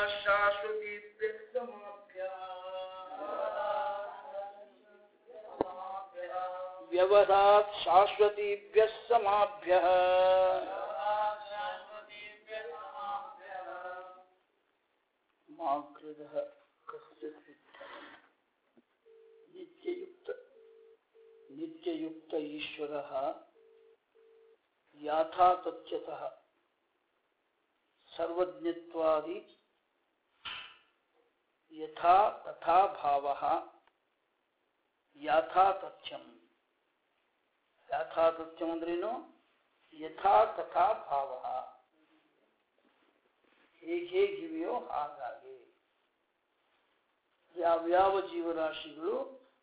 ಶಾಶ್ವತೀಭ್ಯः ಸಮಾಭ್ಯः ವ್ಯವಧಾತ್ ಶಾಶ್ವತೀಭ್ಯः ಸಮಾಭ್ಯः ಮಾಕೃದಃ ಕಸ್ಯಚಿತ್ ನಿತ್ಯಯುಕ್ತ ನಿತ್ಯಯುಕ್ತ ಈಶ್ವರಃ ಯಾಥಾ ತಥ್ಯತಃ ಸರ್ವಜ್ಞತ್ವಾದಿ ಯಥಾ ತಥಾ ಭಾವಃ ಯಾಥಾ ತಥ್ಯಂ ಯಾಥಾ ತಥ್ಯಂ ಅಂದ್ರೇನು ಯಥಾ ತಥಾ ಭಾವಃ ಹೇಗೆ ಹೇಗಿವೆಯೋ ಹಾಗಾಗಿ ಯಾವ್ಯಾವ ಜೀವರಾಶಿಗಳು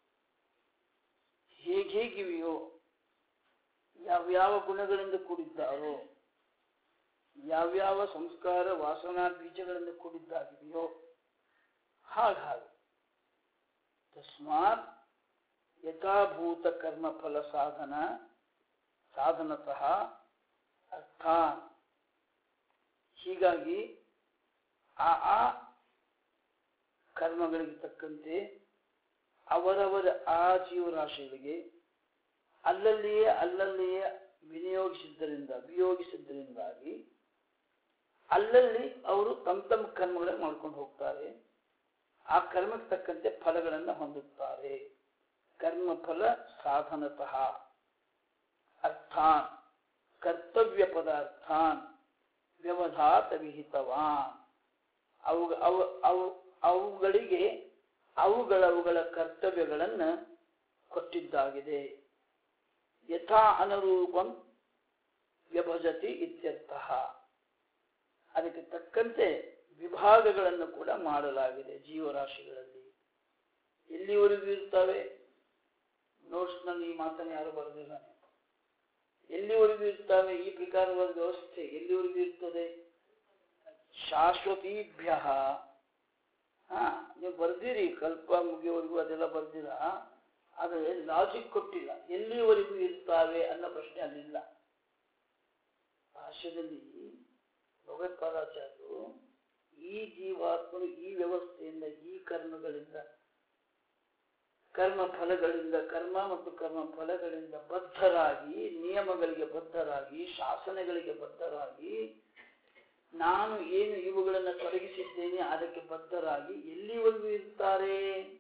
ಹೇಗೆ ಹೇಗಿವೆಯೋ ಯಾವ್ಯಾವ ಗುಣಗಳಿಂದ ಕೂಡಿದ್ದಾರೋ ಯಾವ್ಯಾವ ಸಂಸ್ಕಾರ ವಾಸನಾ ಬೀಜಗಳಿಂದ ಕೂಡಿದ್ದಾಗಿದೆಯೋ ಹಾಗಾಗಿ ತಸ್ಮಾತ್ ಯಥಾಭೂತ ಕರ್ಮಫಲ ಸಾಧನ ಸಾಧನತಃ ಅರ್ಥಾನ್ ಹೀಗಾಗಿ ಆ ಆ ಕರ್ಮಗಳಿಗೆ ತಕ್ಕಂತೆ ಅವರವರ ಆ ಜೀವರಾಶಿಗಳಿಗೆ ಅಲ್ಲಲ್ಲಿಯೇ ಅಲ್ಲಲ್ಲಿಯೇ ವಿನಿಯೋಗಿಸಿದ್ದರಿಂದ ವಿಯೋಗಿಸಿದ್ದರಿಂದಾಗಿ ಅಲ್ಲಲ್ಲಿ ಅವರು ತಮ್ಮ ತಮ್ಮ ಕರ್ಮಗಳನ್ನು ಮಾಡ್ಕೊಂಡು ಹೋಗ್ತಾರೆ ಆ ಕರ್ಮಕ್ಕೆ ತಕ್ಕಂತೆ ಫಲಗಳನ್ನು ಹೊಂದುತ್ತಾರೆ ಕರ್ಮಫಲ ಸಾಧನತಃ ಅರ್ಥಾನ್ ಕರ್ತವ್ಯ ಪದಾರ್ಥಾನ್ ವ್ಯವಧಾತ ವಿಹಿತವಾನ್ ಅವು ಅವು ಅವು ಅವುಗಳಿಗೆ ಅವುಗಳವುಗಳ ಕರ್ತವ್ಯಗಳನ್ನು ಕೊಟ್ಟಿದ್ದಾಗಿದೆ ಯಥಾ ಅನುರೂಪಂ ವ್ಯಭಜತಿ ಇತ್ಯರ್ಥ ಅದಕ್ಕೆ ತಕ್ಕಂತೆ ವಿಭಾಗಗಳನ್ನು ಕೂಡ ಮಾಡಲಾಗಿದೆ ಜೀವರಾಶಿಗಳಲ್ಲಿ ಎಲ್ಲಿವರೆಗೂ ಇರ್ತವೆ ನೋಟ್ಸ್ನಲ್ಲಿ ಈ ಮಾತನ್ನು ಯಾರು ಬರೆದಿಲ್ಲ ಎಲ್ಲಿವರೆಗೂ ಇರ್ತವೆ ಈ ಪ್ರಕಾರವಾದ ವ್ಯವಸ್ಥೆ ಎಲ್ಲಿವರೆಗೂ ಇರ್ತದೆ ಶಾಶ್ವತೀಭ್ಯ ಹಾ ನೀವು ಬರ್ದಿರಿ ಕಲ್ಪ ಮುಗಿಯವರೆಗೂ ಅದೆಲ್ಲ ಬರ್ದಿರ ಆದರೆ ಲಾಜಿಕ್ ಕೊಟ್ಟಿಲ್ಲ ಎಲ್ಲಿವರೆಗೂ ಇರ್ತಾವೆ ಅನ್ನೋ ಪ್ರಶ್ನೆ ಅಲ್ಲಿಲ್ಲ ಭಾಷ್ಯದಲ್ಲಿ ಭಗವತ್ಪಾದಾಚಾರ್ಯರು ಈ ಜೀವಾತ್ಮರು ಈ ವ್ಯವಸ್ಥೆಯಿಂದ ಈ ಕರ್ಮಗಳಿಂದ ಕರ್ಮ ಫಲಗಳಿಂದ ಕರ್ಮ ಮತ್ತು ಕರ್ಮ ಫಲಗಳಿಂದ ಬದ್ಧರಾಗಿ ನಿಯಮಗಳಿಗೆ ಬದ್ಧರಾಗಿ ಶಾಸನಗಳಿಗೆ ಬದ್ಧರಾಗಿ ನಾನು ಏನು ಇವುಗಳನ್ನು ತೊಡಗಿಸಿದ್ದೇನೆ ಅದಕ್ಕೆ ಬದ್ಧರಾಗಿ ಎಲ್ಲಿವರೆಗೂ ಇರ್ತಾರೆ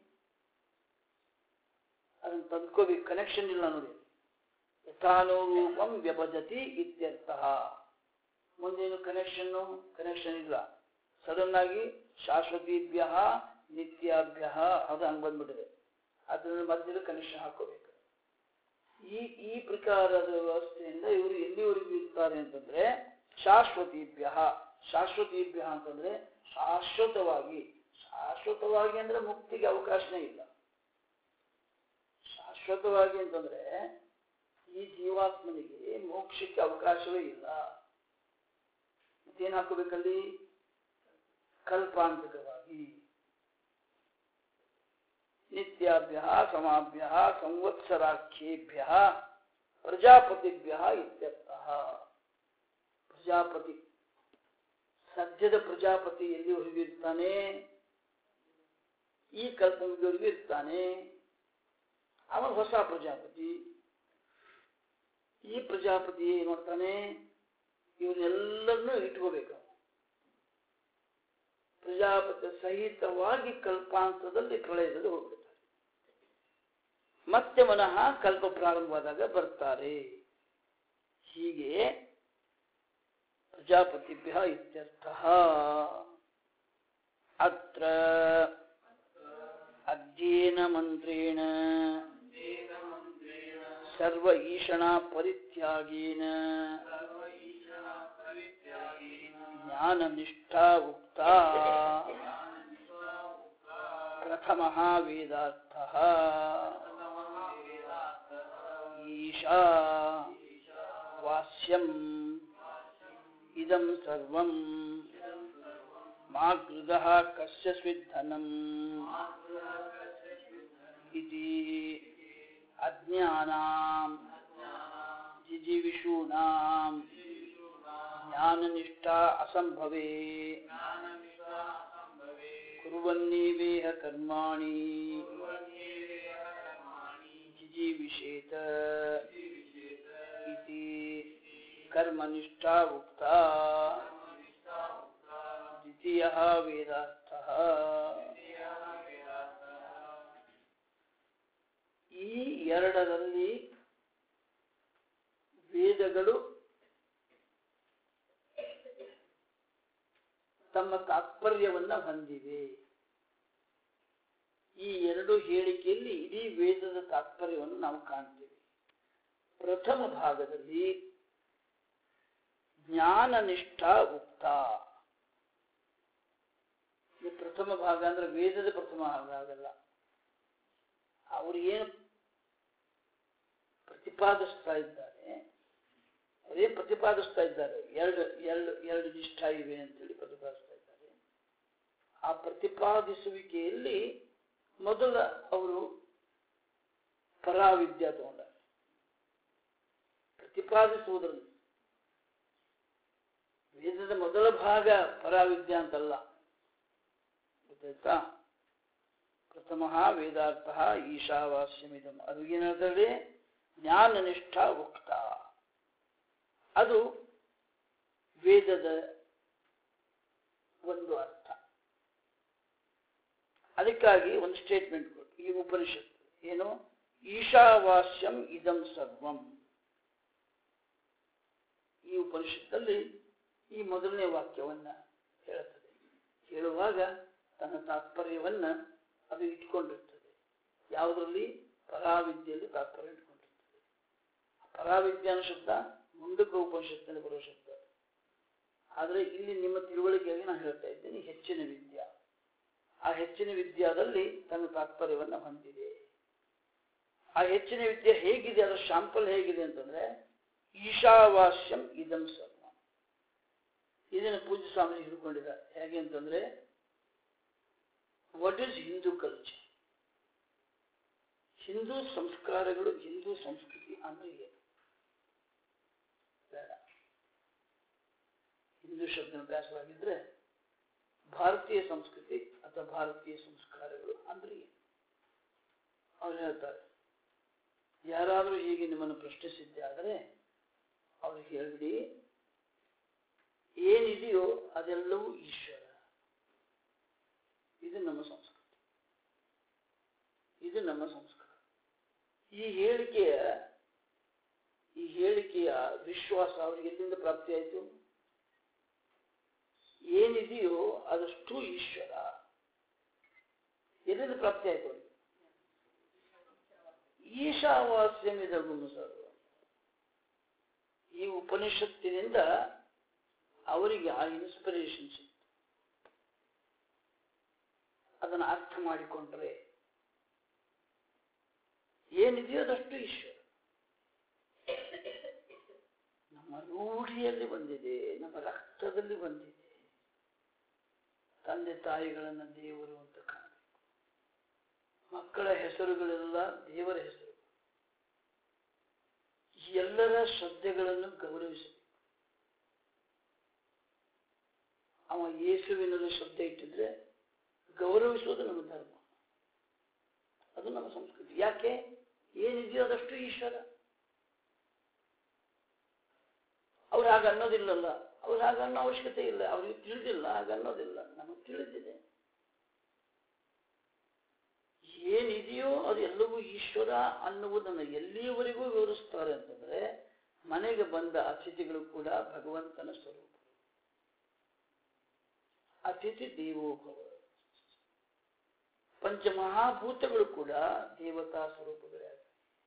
ಅದನ್ನು ತಂದ್ಕೋಬೇಕು ಕನೆಕ್ಷನ್ ಇಲ್ಲ ನೋಡಿ ಯಥಾನುರೂಪಂ ವ್ಯಭಜತಿ ಇತ್ಯರ್ಥ ಮುಂದೇನು ಕನೆಕ್ಷನ್ನು ಕನೆಕ್ಷನ್ ಇಲ್ಲ ಸಡನ್ ಆಗಿ ಶಾಶ್ವತೀಭ್ಯ ನಿತ್ಯಾಭ್ಯ ಅದು ಹಂಗೆ ಬಂದ್ಬಿಟ್ಟಿದೆ ಅದನ್ನು ಮಧ್ಯದಲ್ಲಿ ಕನೆಕ್ಷನ್ ಹಾಕೋಬೇಕು ಈ ಈ ಪ್ರಕಾರದ ವ್ಯವಸ್ಥೆಯಿಂದ ಇವರು ಎಲ್ಲಿವರೆಗೂ ಇರ್ತಾರೆ ಅಂತಂದ್ರೆ ಶಾಶ್ವತೀಭ್ಯ ಶಾಶ್ವತೀಭ್ಯ ಅಂತಂದ್ರೆ ಶಾಶ್ವತವಾಗಿ ಶಾಶ್ವತವಾಗಿ ಅಂದ್ರೆ ಮುಕ್ತಿಗೆ ಅವಕಾಶನೇ ಇಲ್ಲ ಶಾಶ್ವತವಾಗಿ ಅಂತಂದ್ರೆ ಈ ಜೀವಾತ್ಮನಿಗೆ ಮೋಕ್ಷಕ್ಕೆ ಅವಕಾಶವೇ ಇಲ್ಲ ಮತ್ತೇನು ಹಾಕೋಬೇಕಲ್ಲಿ ಕಲ್ಪಾಂತಕವಾಗಿ ನಿತ್ಯಾಭ್ಯ ಸಮಾಭ್ಯ ಸಂವತ್ಸರಾಖ್ಯೇಭ್ಯ ಪ್ರಜಾಪತಿಭ್ಯ ಇತ್ಯರ್ಥಃ ಪ್ರಜಾಪತಿ ಸದ್ಯದ ಪ್ರಜಾಪತಿ ಎಲ್ಲಿವರೆಗೂ ಇರ್ತಾನೆ ಈ ಕಲ್ಪವರೆಗೂ ಇರ್ತಾನೆ ಅವನು ಹೊಸ ಪ್ರಜಾಪತಿ ಈ ಪ್ರಜಾಪತಿ ಏನ್ ಮಾಡ್ತಾನೆ ಇವನ್ನೆಲ್ಲರನ್ನೂ ಇಟ್ಕೋಬೇಕು ಪ್ರಜಾಪತಿ ಸಹಿತವಾಗಿ ಕಲ್ಪಾಂತದಲ್ಲಿ ಪ್ರಳಯದಲ್ಲಿ ಹೋಗ್ಬಿಡ್ತಾರೆ ಮತ್ತೆ ಮನಃ ಕಲ್ಪ ಪ್ರಾರಂಭವಾದಾಗ ಬರ್ತಾರೆ ಹೀಗೆ ಪ್ರಜಾಪತಿಭ್ಯ ಇತ್ಯರ್ಥ ಅತ್ರ ಅಧ್ಯಯನ ಮಂತ್ರೇಣ ಸರ್ವ ಈಶಣ ಪರಿತ್ಯಾಗೇನ ಜ್ಞಾನ ನಿಷ್ಠಾ ಉಕ್ತ ಪ್ರಥಮ ವೇದಾರ್ಥ ಈಶಾ ವಾಸ್ಯಂ ಇದಂ ಸರ್ವಂ ಮಾಗೃದಃ ಕಸ್ಯ ಸ್ವಿಧನಂ ಇತಿ ಅಜ್ಞಾನಾಂ ಜಿಜಿವಿಷೂಣಾಂ ಜ್ಞಾನನಿಷ್ಠಾ ಅಸಂಭವೇ ಕುರ್ವನ್ನೇವೇಹ ಕರ್ಮಾಣಿ ಜಿಜೀವಿಷೇತ ಇತಿ ಕರ್ಮನಿಷ್ಠಾ ಉಕ್ತಾ ದ್ವಿತೀಯ ವೇದಾರ್ಥ ಈ ಎರಡರಲ್ಲಿ ವೇದಗಳು ತಮ್ಮ ತಾತ್ಪರ್ಯವನ್ನ ಹೊಂದಿವೆ ಈ ಎರಡು ಹೇಳಿಕೆಯಲ್ಲಿ ಇಡೀ ವೇದದ ತಾತ್ಪರ್ಯವನ್ನು ನಾವು ಕಾಣ್ತೇವೆ ಪ್ರಥಮ ಭಾಗದಲ್ಲಿ ಜ್ಞಾನನಿಷ್ಠ ಉಕ್ತ ಈ ಪ್ರಥಮ ಭಾಗ ಅಂದ್ರೆ ವೇದದ ಪ್ರಥಮ ಭಾಗ ಆಗಲ್ಲ ಅವರು ಏನು ಪ್ರತಿಪಾದಿಸ್ತಾ ಇದ್ದಾರೆ ಅದೇ ಪ್ರತಿಪಾದಿಸ್ತಾ ಇದ್ದಾರೆ ಎರಡು ಎರಡು ಎರಡು ನಿಷ್ಠ ಇವೆ ಅಂತೇಳಿ ಪ್ರತಿಪಾದಿಸ್ತಾ ಇದ್ದಾರೆ ಆ ಪ್ರತಿಪಾದಿಸುವಿಕೆಯಲ್ಲಿ ಮೊದಲ ಅವರು ಪರಾವಿದ್ಯಾ ತಗೊಂಡಾರೆ ಪ್ರತಿಪಾದಿಸುವುದರಲ್ಲಿ ವೇದದ ಮೊದಲ ಭಾಗ ಪರಾವಿದ್ಯಾ ಅಂತಲ್ಲ ಗೊತ್ತಾಯ್ತಾ ಪ್ರಥಮ ವೇದಾರ್ಥ ಈಶಾವಾಸ್ಯಮಿದಂ ಅದು ಏನಾದರೆ ಜ್ಞಾನನಿಷ್ಠ ಉಕ್ತ ಅದು ವೇದದ ಒಂದು ಅರ್ಥ ಅದಕ್ಕಾಗಿ ಒಂದು ಸ್ಟೇಟ್ಮೆಂಟ್ ಕೊಟ್ಟು ಈ ಉಪನಿಷತ್ತು ಏನು ಈಶಾವಾಸ್ಯಂ ಇದಂ ಸರ್ವಂ ಈ ಉಪನಿಷತ್ತಲ್ಲಿ ಈ ಮೊದಲನೇ ವಾಕ್ಯವನ್ನ ಹೇಳುತ್ತದೆ ಹೇಳುವಾಗ ತನ್ನ ತಾತ್ಪರ್ಯವನ್ನ ಅದು ಇಟ್ಕೊಂಡಿರ್ತದೆ ಯಾವುದರಲ್ಲಿ ಪರಾವಿದ್ಯೆಯಲ್ಲಿ ತಾತ್ಪರ್ಯ ಇಟ್ಕೊಂಡಿರ್ತದೆ ಪರಾವಿದ್ಯಾನ ಶಬ್ದ ಮುಂದಕ್ಕೆ ಉಪನಿಷತ್ತಿನಲ್ಲಿ ಬರುವ ಶಬ್ದ ಆದರೆ ಇಲ್ಲಿ ನಿಮ್ಮ ತಿಳುವಳಿಕೆಯಾಗಿ ನಾನು ಹೇಳ್ತಾ ಇದ್ದೀನಿ ಹೆಚ್ಚಿನ ವಿದ್ಯಾ ಆ ಹೆಚ್ಚಿನ ವಿದ್ಯಾದಲ್ಲಿ ತನ್ನ ತಾತ್ಪರ್ಯವನ್ನ ಹೊಂದಿದೆ ಆ ಹೆಚ್ಚಿನ ವಿದ್ಯೆ ಹೇಗಿದೆ ಅದರ ಶಾಂಪಲ್ ಹೇಗಿದೆ ಅಂತಂದ್ರೆ ಈಶಾವಾಸ್ಯಂ ಇದಂ ಸರ್ವ ಇದನ್ನು ಪೂಜ್ಯ ಸ್ವಾಮಿ ಹಿಡ್ಕೊಂಡಿದ್ದಾರೆ ಹೇಗೆ ಅಂತಂದ್ರೆ what is Hindu culture Hindu ಸಂಸ್ಕಾರಗಳು ಹಿಂದೂ ಸಂಸ್ಕೃತಿ ಅಂದ್ರೆ ಏನು ಬೇಡ ಹಿಂದೂ ಶಬ್ದ ಅಭ್ಯಾಸವಾಗಿದ್ರೆ ಭಾರತೀಯ ಸಂಸ್ಕೃತಿ ಅಥವಾ ಭಾರತೀಯ ಸಂಸ್ಕಾರಗಳು ಅಂದ್ರೆ ಏನು ಅವ್ರು ಹೇಳ್ತಾರೆ ಯಾರಾದರೂ ಹೀಗೆ ನಿಮ್ಮನ್ನು ಪ್ರಶ್ನಿಸಿದ್ದೆ ಆದರೆ ಅವ್ರಿಗೆ ಹೇಳ್ಬಿಡಿ ಏನಿದೆಯೋ ಅದೆಲ್ಲವೂ ಈಶ್ವರ ಇದು ನಮ್ಮ ಸಂಸ್ಕೃತಿ ಇದು ನಮ್ಮ ಸಂಸ್ಕಾರ ಈ ಹೇಳಿಕೆಯ ಈ ಹೇಳಿಕೆಯ ವಿಶ್ವಾಸ ಅವರಿಗೆ ಎಲ್ಲಿಂದ ಪ್ರಾಪ್ತಿಯಾಯಿತು ಏನಿದೆಯೋ ಅದಷ್ಟು ಈಶ್ವರ ಎಲ್ಲಿಂದ ಪ್ರಾಪ್ತಿಯಾಯಿತು ಅವರಿಗೆ ಈಶಾವಾಸ್ಯಮಿದ ಸರ್ವ ಈ ಉಪನಿಷತ್ತಿನಿಂದ ಅವರಿಗೆ ಆ ಇನ್ಸ್ಪಿರೇಷನ್ ಸಿಕ್ತು ಅದನ್ನು ಅರ್ಥ ಮಾಡಿಕೊಂಡ್ರೆ ಏನಿದೆಯೋ ಅದಷ್ಟು ಈಶ್ವರ ನಮ್ಮ ರೂಢಿಯಲ್ಲಿ ಬಂದಿದೆ ನಮ್ಮ ರಕ್ತದಲ್ಲಿ ಬಂದಿದೆ ತಂದೆ ತಾಯಿಗಳನ್ನ ದೇವರು ಅಂತ ಕಾಣಬೇಕು ಮಕ್ಕಳ ಹೆಸರುಗಳೆಲ್ಲ ದೇವರ ಹೆಸರು ಎಲ್ಲರ ಶ್ರದ್ಧೆಗಳನ್ನು ಗೌರವಿಸಬೇಕು ಅವ ಯೇಸುವಿನಲ್ಲಿ ಶ್ರದ್ಧೆ ಇಟ್ಟಿದ್ರೆ ಗೌರವಿಸುವುದು ನಮ್ಮ ಧರ್ಮ ಅದು ನಮ್ಮ ಸಂಸ್ಕೃತಿ ಯಾಕೆ ಏನಿದೆಯೋ ಅದಷ್ಟು ಈಶ್ವರ ಅವ್ರು ಹಾಗೆ ಅನ್ನೋದಿಲ್ಲಲ್ಲ ಅವ್ರು ಹಾಗೆ ಅನ್ನೋ ಅವಶ್ಯಕತೆ ಇಲ್ಲ ಅವ್ರಿಗೆ ತಿಳಿದಿಲ್ಲ ಹಾಗೆ ಅನ್ನೋದಿಲ್ಲ ನಮಗೆ ತಿಳಿದಿದೆ ಏನಿದೆಯೋ ಅದು ಎಲ್ಲವೂ ಈಶ್ವರ ಅನ್ನುವುದನ್ನು ಎಲ್ಲಿಯವರೆಗೂ ವಿವರಿಸ್ತಾರೆ ಅಂತಂದ್ರೆ ಮನೆಗೆ ಬಂದ ಅತಿಥಿಗಳು ಕೂಡ ಭಗವಂತನ ಸ್ವರೂಪ ಅತಿಥಿ ದೇವೋಭವ ಪಂಚಮಹಾಭೂತಗಳು ಕೂಡ ದೇವತಾ ಸ್ವರೂಪಗಳೇ ಆಗಿವೆ.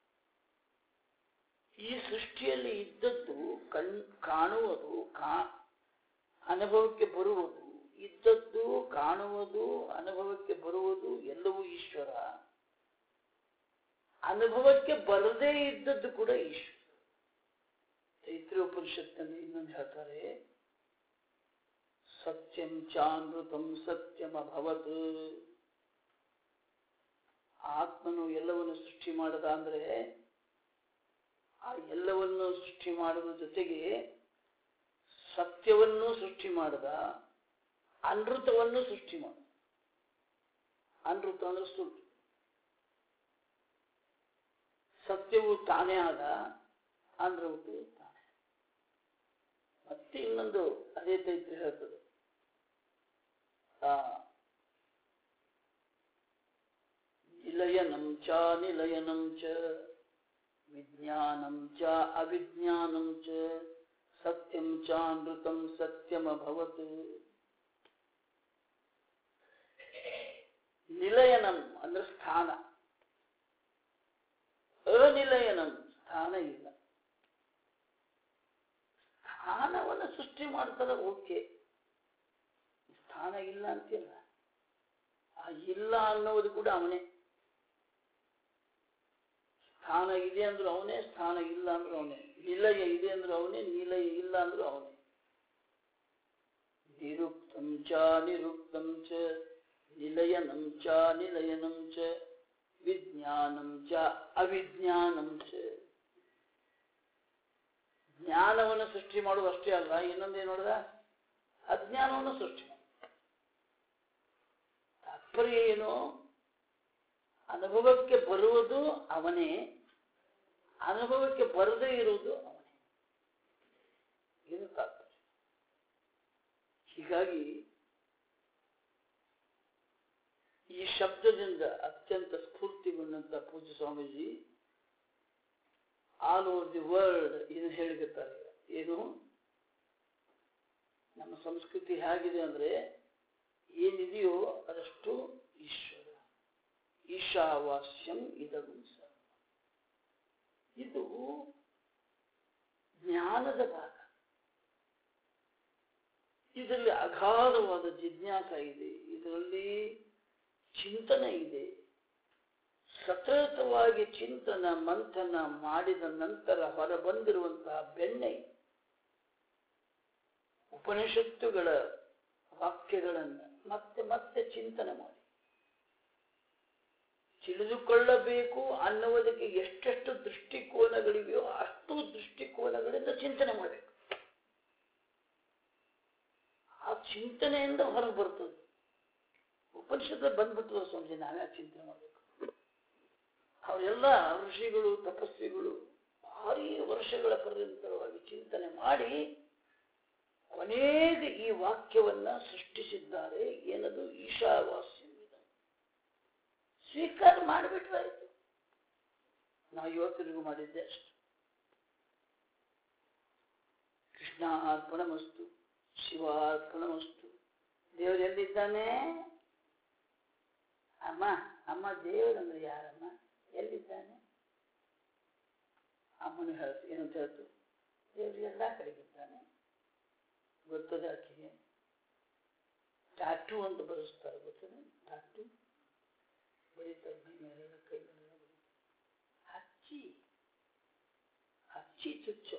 ಈ ಸೃಷ್ಟಿಯಲ್ಲಿ ಇದ್ದದ್ದು ಕಣ್ ಕಾಣುವುದು ಕಾ ಅನುಭವಕ್ಕೆ ಬರುವುದು ಇದ್ದದ್ದು ಕಾಣುವುದು ಅನುಭವಕ್ಕೆ ಬರುವುದು ಎಲ್ಲವೂ ಈಶ್ವರ ಅನುಭವಕ್ಕೆ ಬರದೇ ಇದ್ದದ್ದು ಕೂಡ ಈಶ್ವರ ಚೈತ್ರ ಉಪನಿಷತ್ನಲ್ಲಿ ಇನ್ನೊಂದು ಹೇಳ್ತಾರೆ ಸತ್ಯಂ ಚಾನೃತಂ ಸತ್ಯಂ ಅಭವತ್ ಆತ್ಮನು ಎಲ್ಲವನ್ನು ಸೃಷ್ಟಿ ಮಾಡದ ಅಂದ್ರೆ ಆ ಎಲ್ಲವನ್ನು ಸೃಷ್ಟಿ ಮಾಡುವ ಜೊತೆಗೆ ಸತ್ಯವನ್ನು ಸೃಷ್ಟಿ ಮಾಡದ ಅನೃತವನ್ನು ಸೃಷ್ಟಿ ಮಾಡ ಅನೃತ ಅಂದ್ರೆ ಸುಳ್ಳು ಸತ್ಯವು ತಾನೇ ಆದ ಅನೃತವು ತಾನೇ ಮತ್ತೆ ಇನ್ನೊಂದು ಅದೇ ತೈತ್ರಿ ಹೇಳ್ತದೆ ಆ, ನಿಲಯನಂ ಚ ನಿಲಯನಂ ಚ ವಿಜ್ಞಾನಂ ಚ ಅವಿಜ್ಞಾನಂ ಚ ಸತ್ಯಂ ಚ ಅನೃತಂ ಸತ್ಯಮಭವತ್ ನಿಲಯನಂ ಅಂದ್ರೆ ಸ್ಥಾನ ಅನಿಲಯನಂ ಸ್ಥಾನ ಇಲ್ಲ ಸ್ಥಾನವನ್ನು ಸೃಷ್ಟಿ ಮಾಡ್ತಾರೆ ಓಕೆ ಸ್ಥಾನ ಇಲ್ಲ ಅಂತಿಲ್ಲ ಆ ಇಲ್ಲ ಅನ್ನೋದು ಕೂಡ ಅವನೇ ಸ್ಥಾನ ಇದೆ ಅಂದ್ರೂ ಅವನೇ ಸ್ಥಾನ ಇಲ್ಲ ಅಂದ್ರೂ ಅವನೇ ನಿಲಯ ಇದೆ ಅಂದ್ರೂ ಅವನೇ ನಿಲಯ ಇಲ್ಲ ಅಂದ್ರೂ ಅವನೇ ನಿರುಕ್ತಂ ಚ ನಿರುಕ್ತಂ ಚ ನಿಲಯನಂ ಚ ನಿಲಯನಂ ಚ ವಿಜ್ಞಾನಂ ಚ ಅವಿಜ್ಞಾನಂ ಚ ಜ್ಞಾನವನ್ನು ಸೃಷ್ಟಿ ಮಾಡುವುದು ಅಷ್ಟೇ ಅಲ್ಲ ಇನ್ನೊಂದೇನು ನೋಡಿದ ಅಜ್ಞಾನವನ್ನು ಸೃಷ್ಟಿ ಮಾಡ ತಾತ್ಪರ್ಯ ಏನು ಅನುಭವಕ್ಕೆ ಬರುವುದು ಅವನೇ ಅನುಭವಕ್ಕೆ ಬರದೇ ಇರುವುದು ಅವನೇ ಇದು ತಾತ್ಪರ್ಯ ಹೀಗಾಗಿ ಈ ಶಬ್ದದಿಂದ ಅತ್ಯಂತ ಸ್ಫೂರ್ತಿಗೊಂಡಂತ ಪೂಜ್ಯ ಸ್ವಾಮೀಜಿ ಆಲ್ ಓವರ್ ದಿ ವರ್ಲ್ಡ್ ಇದು ಹೇಳಿರ್ತಾರೆ ಏನು ನಮ್ಮ ಸಂಸ್ಕೃತಿ ಹೇಗಿದೆ ಅಂದ್ರೆ ಏನಿದೆಯೋ ಅದಷ್ಟು ಈಶ್ವರ ಈಶಾವಾಸ್ಯಂ ಇದವು ಸರ್ವ ಇದು ಜ್ಞಾನದ ಭಾಗ ಇದರಲ್ಲಿ ಅಗಾಧವಾದ ಜಿಜ್ಞಾಸ ಇದೆ ಇದರಲ್ಲಿ ಚಿಂತನೆ ಇದೆ ಸತತವಾಗಿ ಚಿಂತನ ಮಂಥನ ಮಾಡಿದ ನಂತರ ಹೊರಬಂದಿರುವಂತಹ ಬೆಣ್ಣೆ ಉಪನಿಷತ್ತುಗಳ ವಾಕ್ಯಗಳನ್ನು ಮತ್ತೆ ಮತ್ತೆ ಚಿಂತನೆ ಮಾಡಿ ತಿಳಿದುಕೊಳ್ಳಬೇಕು ಅನ್ನುವುದಕ್ಕೆ ಎಷ್ಟೆಷ್ಟು ದೃಷ್ಟಿಕೋನಗಳಿವೆಯೋ ಅಷ್ಟು ದೃಷ್ಟಿಕೋನಗಳಿಂದ ಚಿಂತನೆ ಮಾಡಬೇಕು ಆ ಚಿಂತನೆಯಿಂದ ಹೊರಗೆ ಬರ್ತದೆ ಉಪನಿಷತ್ತು ಬಂದ್ಬಿಟ್ಟು ಸ್ವಾಮೀಜಿ ನಾವೇ ಚಿಂತನೆ ಮಾಡಬೇಕು ಅವರೆಲ್ಲ ಋಷಿಗಳು ತಪಸ್ವಿಗಳು ಭಾರಿ ವರ್ಷಗಳ ಪರ್ಯಂತರವಾಗಿ ಚಿಂತನೆ ಮಾಡಿ ಕೊನೆಗೆ ಈ ವಾಕ್ಯವನ್ನ ಸೃಷ್ಟಿಸಿದ್ದಾರೆ ಏನದು ಈಶಾವಾಸ್ಯ ಸ್ವೀಕಾರ ಮಾಡಿಬಿಟ್ರೆ ಆಯ್ತು ನಾವು ಇವತ್ತಿಗೂ ಮಾಡಿದ್ದೆ ಅಷ್ಟು ಕೃಷ್ಣ ಅರ್ಪಣಮಸ್ತು ಶಿವ ಅರ್ಪಣಮಸ್ತು ದೇವರು ಎಲ್ಲಿದ್ದಾನೆ ಅಮ್ಮ ಅಮ್ಮ ದೇವರಂದ್ರೆ ಯಾರಮ್ಮ ಎಲ್ಲಿದ್ದಾನೆ ಅಮ್ಮನು ಹೇಳ್ತು ಏನಂತ ಹೇಳ್ತು ದೇವರು ಎಲ್ಲ ಕಡೆಗಿದ್ದಾನೆ ಗೊತ್ತದೆ ಆಕೆಗೆ ಟ್ಯಾಟೂ ಅಂತ ಬರೆಸ್ತಾರೆ ಗೊತ್ತದೆ ಟ್ಯಾಟೂ ಬರೀತಾರೆ ಮೈ ಮೇಲೆ ಕೈ ಮೇಲೆ ಬರೀತಾರೆ ಹಚ್ಚಿ ಹಚ್ಚಿ ಚುಚ್ಚು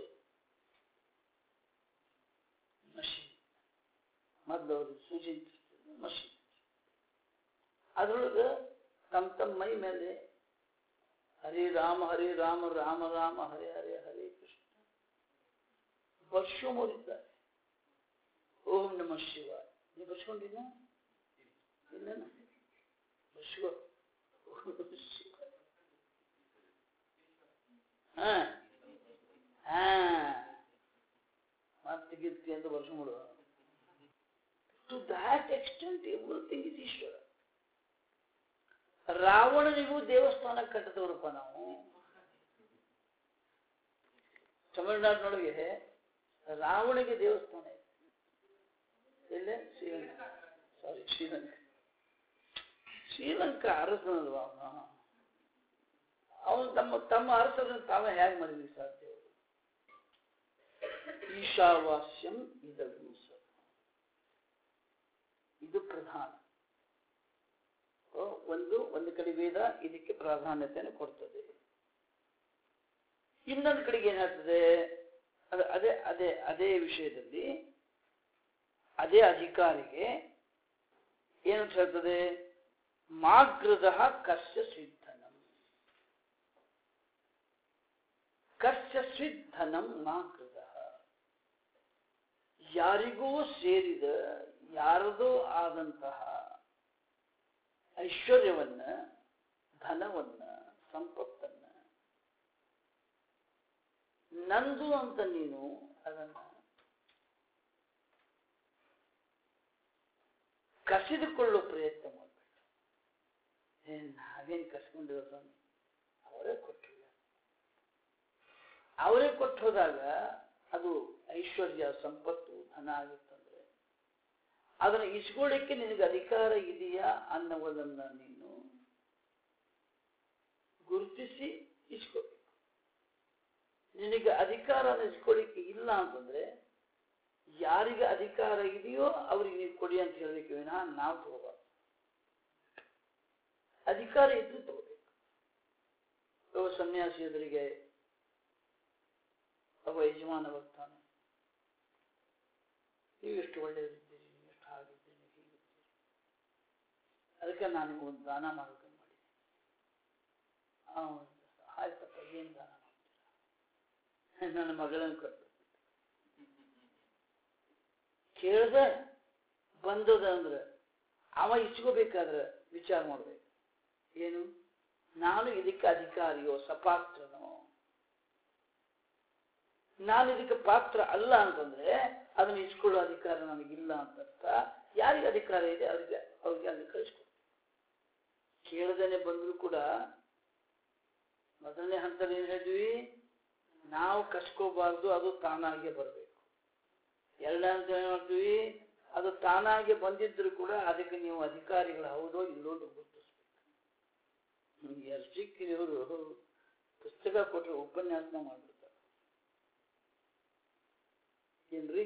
ಮಷೀನ್ ಮೊದಲು ಅವರು ಸೂಜಿ ಮಷೀನ್ ಅದ್ರೊಳಗೆ ತಮ್ಮ ತಮ್ಮ ಮೈ ಮೇಲೆ ಹರೇ ರಾಮ ಹರೇ ರಾಮ ರಾಮ ರಾಮ ಹರೇ ಹರೇ ಹರೇ ಕೃಷ್ಣ ವರ್ಷ ಮುರಿದ್ದಾರೆ ಓಂ ನಮ ಶಿವ ನೀವು ಬರ್ಸ್ಕೊಂಡಿಲ್ಲ ಇಲ್ಲ ಶಿವ ಓಂ ನಮಃ ಶಿವ ಹಾ ಹಾ ಮತ್ತೆ ಗಿರ್ತಿ ಅಂತ ಬರ್ಸ್ಬಿಡುವ to that extent everything is Ishwara ರಾವಣನಿಗೂ ದೇವಸ್ಥಾನ ಕಟ್ಟಿದವರಪ್ಪ ನಾವು ತಮಿಳುನಾಡಿನೊಳಗೆ ರಾವಣಿಗೆ ದೇವಸ್ಥಾನ ಇದೆ ಎಲ್ಲೇ ಶ್ರೀಲಂಕಾ ಸಾರಿ ಶ್ರೀಲಂಕಾ ಶ್ರೀಲಂಕಾ ಅರಸನಲ್ವಾ ಅವನು ಅವನು ತಮ್ಮ ತಮ್ಮ ಅರಸರನ್ನು ತಾವೇ ಹೇಗೆ ಮರೀಲಿಕ್ಕೆ ಸಾಧ್ಯ ಈಶಾವಾಸ್ಯಂ ಇದವು ಸರ್ವ. ಇದು ಪ್ರಧಾನ ಓ, ಒಂದು ಒಂದು ಕಡೆ ವೇದ ಇದಕ್ಕೆ ಪ್ರಾಧಾನ್ಯತೆಯನ್ನು ಕೊಡ್ತದೆ ಇನ್ನೊಂದು ಕಡೆಗೆ ಏನಾಗ್ತದೆ ಅದು ಅದೇ ಅದೇ ಅದೇ ವಿಷಯದಲ್ಲಿ ಅದೇ ಅಧಿಕಾರಿಗೆ ಏನಂತ ಹೇಳ್ತದೆ ಮಾಗ್ರದ ಕಸ್ಯ ಸಿದ್ಧನಂ ಕಸ್ಯ ಸಿದ್ಧನಂ ಮಾಗ್ರದ ಯಾರಿಗೂ ಸೇರಿದ ಯಾರದೋ ಆದಂತಹ ಐಶ್ವರ್ಯವನ್ನ ಧನವನ್ನ ಸಂಪತ್ತನ್ನ ನಂದು ಅಂತ ನೀನು ಅದನ್ನ ಕಸಿದುಕೊಳ್ಳೋ ಪ್ರಯತ್ನ ಮಾಡಬೇಡ ಏನ್ ನಾವೇನ್ ಕಸ್ಕೊಂಡಿರೋ ಸ್ವಾಮಿ ಅವರೇ ಕೊಟ್ಟಿಲ್ಲ ಅವರೇ ಕೊಟ್ಟು ಹೋದಾಗ ಅದು ಐಶ್ವರ್ಯ ಸಂಪತ್ತು ಧನ ಆಗುತ್ತಂದ್ರೆ ಅದನ್ನ ಇಸ್ಕೊಳ್ಳಿಕ್ಕೆ ನಿನಗೆ ಅಧಿಕಾರ ಇದೆಯಾ ಅನ್ನೋದನ್ನ ನೀನು ಗುರುತಿಸಿ ಇಸ್ಕೋಬೇಕು ನಿನಗೆ ಅಧಿಕಾರ ಇಸ್ಕೊಳ್ಳಿಕ್ಕೆ ಇಲ್ಲ ಅಂತಂದ್ರೆ ಯಾರಿಗೆ ಅಧಿಕಾರ ಇದೆಯೋ ಅವ್ರಿಗೆ ನೀವು ಕೊಡಿ ಅಂತ ಹೇಳಬೇಕು ವಿನಃ ನಾವು ತಗೋಬಾರ್ದು ಅಧಿಕಾರ ಇದ್ದು ತಗೋಬೇಕು ಒಬ್ಬ ಸನ್ಯಾಸಿ ಎದುರಿಗೆ ಒಬ್ಬ ಯಜಮಾನ ಬರ್ತಾನೆ ನೀವು ಎಷ್ಟು ಒಳ್ಳೆಯವರಿದ್ದೀರಿ ನೀವು ಎಷ್ಟು ಹಾಗಿದ್ದೀರಿ ಹೀಗಿದ್ದೀರಿ ಅದಕ್ಕೆ ನಾನು ನಿಮ್ಗೆ ಒಂದು ದಾನ ಮಾಡೋಕೆ ಮಾಡಿದ್ದೀನಿ ಅವನು ಆಯ್ತಪ್ಪ ಏನು ದಾನ ಮಾಡ್ತೀರಾ ನನ್ನ ಮಗಳನ್ನು ಕೊಟ್ಟು ಕೇಳ್ದೆ ಬಂದದ ಅಂದ್ರೆ ಅವ ಇಸ್ಕೋಬೇಕಾದ್ರೆ ವಿಚಾರ ಮಾಡ್ಬೇಕು ಏನು ನಾನು ಇದಕ್ಕೆ ಅಧಿಕಾರಿಯೋ ಸಪಾತ್ರನೋ ನಾನು ಇದಕ್ಕೆ ಪಾತ್ರ ಅಲ್ಲ ಅಂತಂದ್ರೆ ಅದನ್ನ ಇಸ್ಕೊಳ್ಳೋ ಅಧಿಕಾರ ನನಗಿಲ್ಲ ಅಂತ ಅರ್ಥ ಯಾರಿಗೆ ಅಧಿಕಾರ ಇದೆ ಅವ್ರಿಗೆ ಅವ್ರಿಗೆ ಅಲ್ಲಿ ಕಳಿಸ್ಕೊ ಕೇಳದೇನೆ ಬಂದ್ರು ಕೂಡ ಮೊದಲನೇ ಹಂತದಲ್ಲಿ ಏನ್ ಹೇಳಿದ್ವಿ ನಾವು ಕಸ್ಕೋಬಾರ್ದು ಅದು ತಾನಾಗೆ ಬರಬೇಕು ಎರಡನೇ ಹಂತ ಏನ್ ಮಾಡ್ತೀವಿ ಅದು ತಾನಾಗೆ ಬಂದಿದ್ರು ಕೂಡ ಅದಕ್ಕೆ ನೀವು ಅಧಿಕಾರಿಗಳು ಹೌದೋ ಇಲ್ಲೋ ಅಂತ ಗುರುತಿಸ್ಬೇಕು ಎಲ್ ಸಿಕ್ಕಿದವರು ಪುಸ್ತಕ ಕೊಟ್ಟರೆ ಉಪನ್ಯಾಸನ ಮಾಡ್ಬಿಡ್ತಾರೆ ಏನ್ರಿ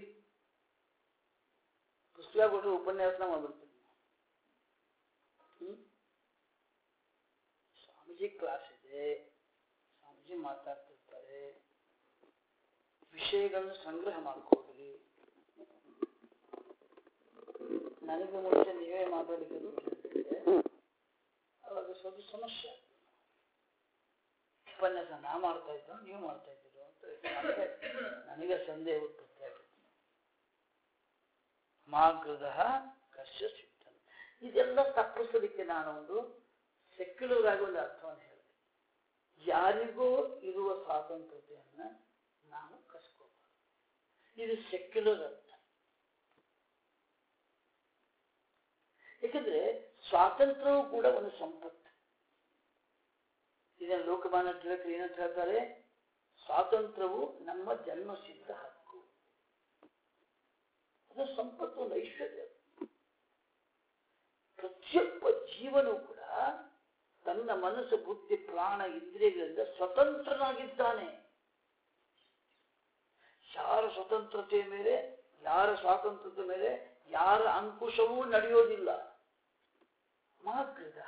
ಪುಸ್ತಕ ಕೊಟ್ಟರೆ ಉಪನ್ಯಾಸನ ಮಾಡ್ಬಿಡ್ತಾರೆ ಹ್ಮ್ ಸ್ವಾಮೀಜಿ ಕ್ಲಾಸ್ ಇದೆ ಸ್ವಾಮೀಜಿ ಮಾತಾಡ್ತಿರ್ತಾರೆ ವಿಷಯಗಳನ್ನು ಸಂಗ್ರಹ ಮಾಡ್ಕೊಡ್ರಿ ನನಗೆ ಮುಂಚೆ ನೀವೇ ಮಾತಾಡಲಿಕ್ಕೆ ಅವಾಗ ಸ್ವಲ್ಪ ಸಮಸ್ಯೆ ಆಗ್ತದೆ. ಉಪನ್ಯಾಸ ನಾ ಮಾಡ್ತಾ ಇದ್ದೋ ನೀವು ಮಾಡ್ತಾ ಇದ್ದೀರೋ ಅಂತ ನನಗೆ ನನಗೆ ಸಂದೇಹ ಉತ್ಪತ್ತಿ ಆಗುತ್ತೆ ಮಾಗೃದ ಕಶ್ಯ ಸಿಗ್ತಾನೆ ಇದೆಲ್ಲ ತಪ್ಪಿಸಲಿಕ್ಕೆ ನಾನು ಒಂದು ಸೆಕ್ಯುಲರ್ ಆಗಿ ಒಂದು ಅರ್ಥವನ್ನು ಹೇಳಿದೆ ಯಾರಿಗೂ ಇರುವ ಸ್ವಾತಂತ್ರ್ಯತೆಯನ್ನ ನಾವು ಕಸ್ಕೋಬಾರದು ಇದು ಸೆಕ್ಯುಲರ್ ಅರ್ಥ ಯಾಕಂದ್ರೆ ಸ್ವಾತಂತ್ರ್ಯವು ಕೂಡ ಒಂದು ಸಂಪತ್ತು ಇದನ್ನು ಲೋಕಮಾನ್ಯ ತಿಲಕರು ಏನಂತ ಹೇಳ್ತಾರೆ ಸ್ವಾತಂತ್ರ್ಯವು ನಮ್ಮ ಜನ್ಮಸಿದ್ಧ ಹಕ್ಕು ಅದು ಸಂಪತ್ತು ಒಂದು ಐಶ್ವರ್ಯ ಪ್ರತಿಯೊಬ್ಬ ಜೀವನೂ ಕೂಡ ತನ್ನ ಮನಸ್ಸು ಬುದ್ಧಿ ಪ್ರಾಣ ಇಂದ್ರಿಯಗಳಿಂದ ಸ್ವತಂತ್ರನಾಗಿದ್ದಾನೆ ಯಾರ ಸ್ವತಂತ್ರತೆಯ ಮೇಲೆ ಯಾರ ಸ್ವಾತಂತ್ರ್ಯದ ಮೇಲೆ ಯಾರ ಅಂಕುಶವೂ ನಡೆಯೋದಿಲ್ಲ ಮಾಗೃದ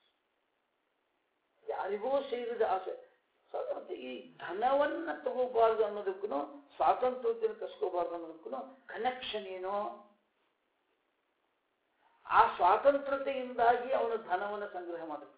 ಯಾರಿಗೋ ಸೇರಿದ ಆಸೆ ಸೊ ಮತ್ತೆ ಈ ಧನವನ್ನ ತಗೋಬಾರ್ದು ಅನ್ನೋದಕ್ಕೂ ಸ್ವಾತಂತ್ರ್ಯತೆಯನ್ನು ಕಸ್ಕೋಬಾರ್ದು ಅನ್ನೋದಕ್ಕೂ ಕನೆಕ್ಷನ್ ಏನು ಆ ಸ್ವಾತಂತ್ರ್ಯತೆಯಿಂದಾಗಿ ಅವನು ಧನವನ್ನು ಸಂಗ್ರಹ ಮಾಡಿರ್ತಾನೆ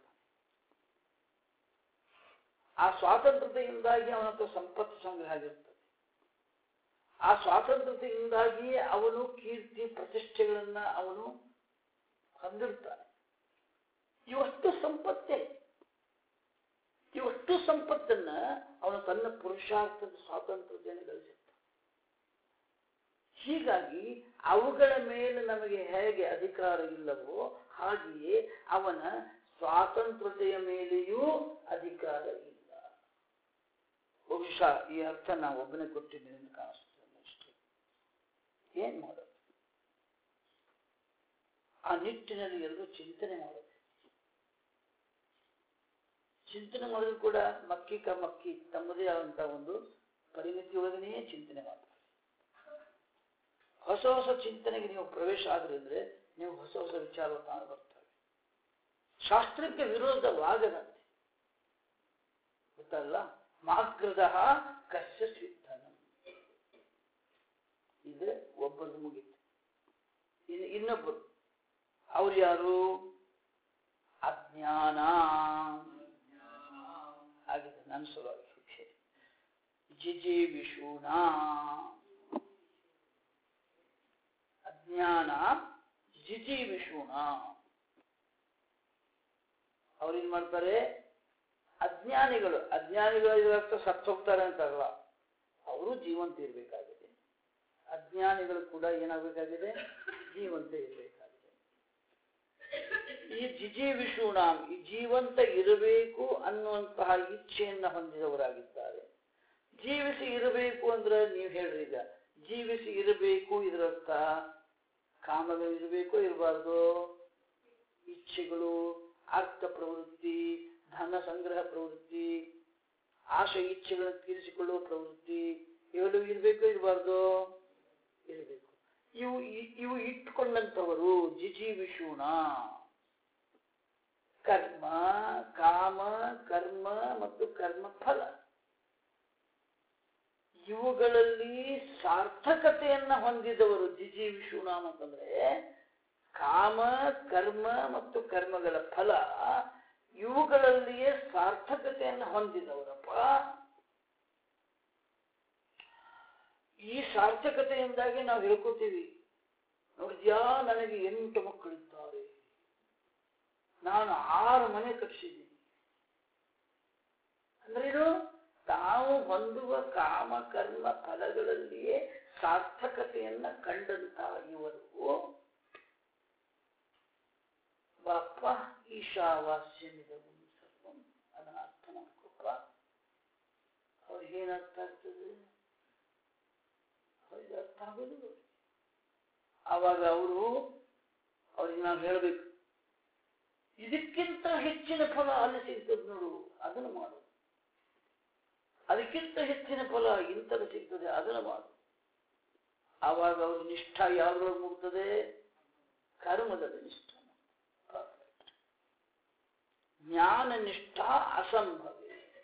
ಆ ಸ್ವಾತಂತ್ರ್ಯತೆಯಿಂದಾಗಿ ಅವನ ಹತ್ರ ಸಂಪತ್ತು ಸಂಗ್ರಹ ಆಗಿರ್ತದೆ ಆ ಸ್ವಾತಂತ್ರ್ಯತೆಯಿಂದಾಗಿ ಅವನು ಕೀರ್ತಿ ಪ್ರತಿಷ್ಠೆಗಳನ್ನ ಅವನು ಹೊಂದಿರ್ತಾನೆ ಇವಷ್ಟು ಸಂಪತ್ತೇ ಇವಷ್ಟು ಸಂಪತ್ತನ್ನ ಅವನು ತನ್ನ ಪುರುಷಾರ್ಥದ ಸ್ವಾತಂತ್ರ್ಯತೆಯನ್ನು ಗಳಿಸಿರ್ತಾನೆ ಹೀಗಾಗಿ ಅವುಗಳ ಮೇಲೆ ನಮಗೆ ಹೇಗೆ ಅಧಿಕಾರ ಇಲ್ಲವೋ ಹಾಗೆಯೇ ಅವನ ಸ್ವಾತಂತ್ರ್ಯತೆಯ ಮೇಲೆಯೂ ಅಧಿಕಾರ ಇಲ್ಲ ಬಹುಶಃ ಈ ಅರ್ಥ ನಾವು ಒಬ್ಬನೇ ಕೊಟ್ಟಿದ್ದೀನಿ ಅಂತ ಕಾಣಿಸ್ತದೆ ಅಷ್ಟೇ ಏನ್ ಮಾಡೋದು ಆ ನಿಟ್ಟಿನಲ್ಲಿ ಎಲ್ಲರೂ ಚಿಂತನೆ ಮಾಡೋದು ಚಿಂತನೆ ಮಾಡಿದ್ರು ಕೂಡ ಮಕ್ಕಿ ಕ ಮಕ್ಕಿ ತಮ್ಮದೇ ಆದಂತ ಒಂದು ಪರಿಮಿತಿ ಒಳಗನೆಯೇ ಚಿಂತನೆ ಮಾಡ್ತಾರೆ ಹೊಸ ಹೊಸ ಚಿಂತನೆಗೆ ನೀವು ಪ್ರವೇಶ ಆದ್ರಿ ಅಂದ್ರೆ ನೀವು ಹೊಸ ಹೊಸ ವಿಚಾರ ತಾಣ ಬರ್ತವೆ ಶಾಸ್ತ್ರಕ್ಕೆ ವಿರೋಧವಾಗದಂತೆ ಗೊತ್ತಲ್ಲ ಮಾಗ್ರದ ಕಶ್ಯ ಸಿದ್ಧನ ಇದು ಒಬ್ಬರದು ಮುಗೀತು ಇನ್ನು ಇನ್ನೊಬ್ಬರು ಅವ್ರು ಯಾರು ಅಜ್ಞಾನ ಆಗಿದೆ ನನ್ನ ಸಲುವಾಗಿ ಜಿಜಿ ವಿಷೂಣ ಅಜ್ಞಾನ ಜಿಜಿ ವಿಷೂಣ ಅವ್ರೇನ್ ಮಾಡ್ತಾರೆ ಅಜ್ಞಾನಿಗಳು ಅಜ್ಞಾನಿಗಳು ಇದರರ್ಥ ಸತ್ತು ಹೋಗ್ತಾರೆ ಅಂತಾರಲ್ಲ ಅವರು ಜೀವಂತ ಇರಬೇಕಾಗಿದೆ ಅಜ್ಞಾನಿಗಳು ಕೂಡ ಏನಾಗಬೇಕಾಗಿದೆ ಜೀವಂತ ಇರಬೇಕಾಗಿದೆ ಈ ಜಿಜಿ ವಿಷುಣಾಂ ಈ ಜೀವಂತ ಇರಬೇಕು ಅನ್ನುವಂತಹ ಇಚ್ಛೆಯನ್ನ ಹೊಂದಿದವರಾಗಿದ್ದಾರೆ ಜೀವಿಸಿ ಇರಬೇಕು ಅಂದ್ರೆ ನೀವು ಹೇಳ್ರಿ ಈಗ ಜೀವಿಸಿ ಇರಬೇಕು ಇದರರ್ಥ ಕಾಮಗಳು ಇರಬೇಕು ಇರಬಾರ್ದು ಇಚ್ಛೆಗಳು ಅರ್ಥ ಪ್ರವೃತ್ತಿ ಧನ ಸಂಗ್ರಹ ಪ್ರವೃತ್ತಿ ಆಶೆ ಇಚ್ಛೆಗಳನ್ನು ತೀರಿಸಿಕೊಳ್ಳುವ ಪ್ರವೃತ್ತಿ ಇವೆಲ್ಲವೂ ಇರಬೇಕು ಇರಬಾರ್ದು ಇರಬೇಕು ಇವು ಇ- ಇವು ಇಟ್ಟುಕೊಂಡಂಥವರು ಜಿಜಿ ವಿಷೂಣ ಕರ್ಮ ಕಾಮ ಕರ್ಮ ಮತ್ತು ಕರ್ಮ ಫಲ ಇವುಗಳಲ್ಲಿ ಸಾರ್ಥಕತೆಯನ್ನ ಹೊಂದಿದವರು ಜಿಜಿ ವಿಷುಣಾಮ್ ಅಂತಂದ್ರೆ ಕಾಮ ಕರ್ಮ ಮತ್ತು ಕರ್ಮಗಳ ಫಲ ಇವುಗಳಲ್ಲಿಯೇ ಸಾರ್ಥಕತೆಯನ್ನು ಹೊಂದಿದವರಪ್ಪ ಈ ಸಾರ್ಥಕತೆಯಿಂದಾಗಿ ನಾವು ಹೇಳ್ಕೊತೀವಿ ನೋಡಿದ್ಯಾ ನನಗೆ ಎಂಟು ಮಕ್ಕಳಿದ್ದಾರೆ ನಾನು ಆರು ಮನೆ ಕಟ್ಟಿಸಿದ್ದೀನಿ ಅಂದ್ರೇನು ತಾವು ಹೊಂದುವ ಕಾಮ ಕರ್ಮ ಫಲಗಳಲ್ಲಿಯೇ ಸಾರ್ಥಕತೆಯನ್ನ ಕಂಡಂತಹ ಇವರು ಬಾಪ ಈಶಾವಾಸ್ಯಮಿದಂ ಸರ್ವಂ ಅದನ್ನ ಅರ್ಥ ಮಾಡ್ಕೊಪ್ಪ ಅವ್ರಿಗೇನ್ ಅರ್ಥ ಆಗ್ತದೆ ಅವ್ರಿಗೆ ಅರ್ಥ ಆಗೋದಿಲ್ಲ ಅವ್ರಿಗೆ. ಆವಾಗ ಅವರು ಅವ್ರಿಗೆ ನಾವು ಹೇಳ್ಬೇಕು ಇದಕ್ಕಿಂತ ಹೆಚ್ಚಿನ ಫಲ ಅಲ್ಲಿ ಸಿಗ್ತದೆ ನೋಡು ಅದನ್ನು ಮಾಡು ಅದಕ್ಕಿಂತ ಹೆಚ್ಚಿನ ಫಲ ಇಂಥದ್ದು ಸಿಗ್ತದೆ ಅದನ್ನು ಮಾಡು ಆವಾಗ ಅವ್ರ ನಿಷ್ಠ ಯಾವ್ದ್ರೊಳಗೆ ಮುಗ್ತದೆ ಕರ್ಮದಲ್ಲಿ ನಿಷ್ಠ Perfect. ಜ್ಞಾನ ನಿಷ್ಠ ಅಸಂಭವೇ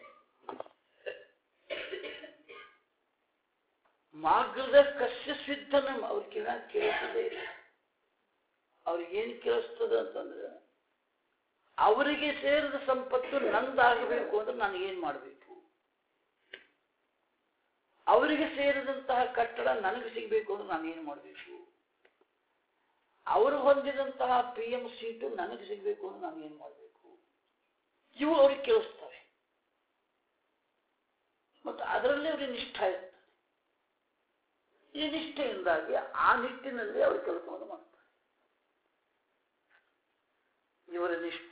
ಮಾರ್ಗದ ಕಸ್ಯ ಸಿದ್ಧನ ಅವ್ರ ಕಿವ ಕೇಳಿಸದೇ ಇಲ್ಲ ಅವ್ರಿಗೇನು ಕೇಳಿಸ್ತದ ಅಂತಂದ್ರೆ ಅವರಿಗೆ ಸೇರಿದ ಸಂಪತ್ತು ನಂದಾಗಬೇಕು ಅಂದ್ರೆ ನಾನು ಏನ್ ಮಾಡಬೇಕು ಅವರಿಗೆ ಸೇರಿದಂತಹ ಕಟ್ಟಡ ನನಗೆ ಸಿಗಬೇಕು ಅಂದ್ರೆ ನಾನು ಏನು ಮಾಡಬೇಕು ಅವರು ಹೊಂದಿದಂತಹ ಪಿ ಎಂ ಸೀಟು ನನಗೆ ಸಿಗಬೇಕು ಅಂದ್ರೆ ನಾನು ಏನು ಮಾಡಬೇಕು ಇವು ಅವ್ರಿಗೆ ಕೇಳಿಸ್ತವೆ ಮತ್ತು ಅದರಲ್ಲಿ ಅವರಿಗೆ ನಿಷ್ಠ ಇರ್ತದೆ ಈ ನಿಷ್ಠೆಯಿಂದಾಗಿ ಆ ನಿಟ್ಟಿನಲ್ಲಿ ಅವರು ಕೆಲಸವನ್ನು ಮಾಡ್ತಾರೆ ಇವರ ನಿಷ್ಠ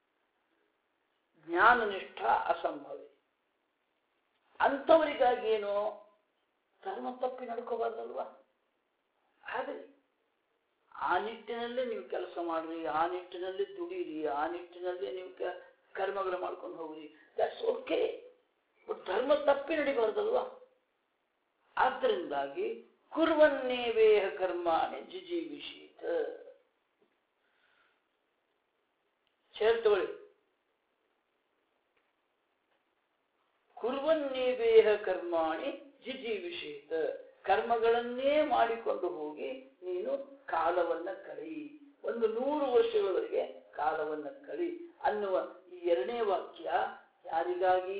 ಜ್ಞಾನ ನಿಷ್ಠ ಅಸಂಭವಿ ಅಂಥವರಿಗಾಗಿ ಏನು ಧರ್ಮ ತಪ್ಪಿ ನಡ್ಕೋಬಾರ್ದಲ್ವಾ ಆಗಲಿ ಆ ನಿಟ್ಟಿನಲ್ಲಿ ನೀವು ಕೆಲಸ ಮಾಡ್ರಿ ಆ ನಿಟ್ಟಿನಲ್ಲಿ ದುಡೀರಿ ಆ ನಿಟ್ಟಿನಲ್ಲಿ ನೀವು ಕ- ಕರ್ಮಗಳು ಮಾಡ್ಕೊಂಡು ಹೋಗ್ರಿ ದಟ್ಸ್ ಓಕೆ ಬಟ್ ಧರ್ಮ ತಪ್ಪಿ ನಡಿಬಾರ್ದಲ್ವಾ ಆದ್ದರಿಂದಾಗಿ ಕುರ್ವನ್ನೇವೇಹ ಕರ್ಮಾಣಿ ಜಿಜೀವಿಷೀತ ಸೇರ್ ತಗೊಳ್ಳಿ ಕುರ್ವನ್ನೇವೇಹ ಕರ್ಮಾಣಿ ಜಿಜೀವಿಷೇತ ಕರ್ಮಗಳನ್ನೇ ಮಾಡಿಕೊಂಡು ಹೋಗಿ ನೀನು ಕಾಲವನ್ನ ಕಳಿ ಒಂದು ನೂರು ವರ್ಷಗಳವರೆಗೆ ಕಾಲವನ್ನ ಕಳಿ ಅನ್ನುವ ಈ ಎರಡನೇ ವಾಕ್ಯ ಯಾರಿಗಾಗಿ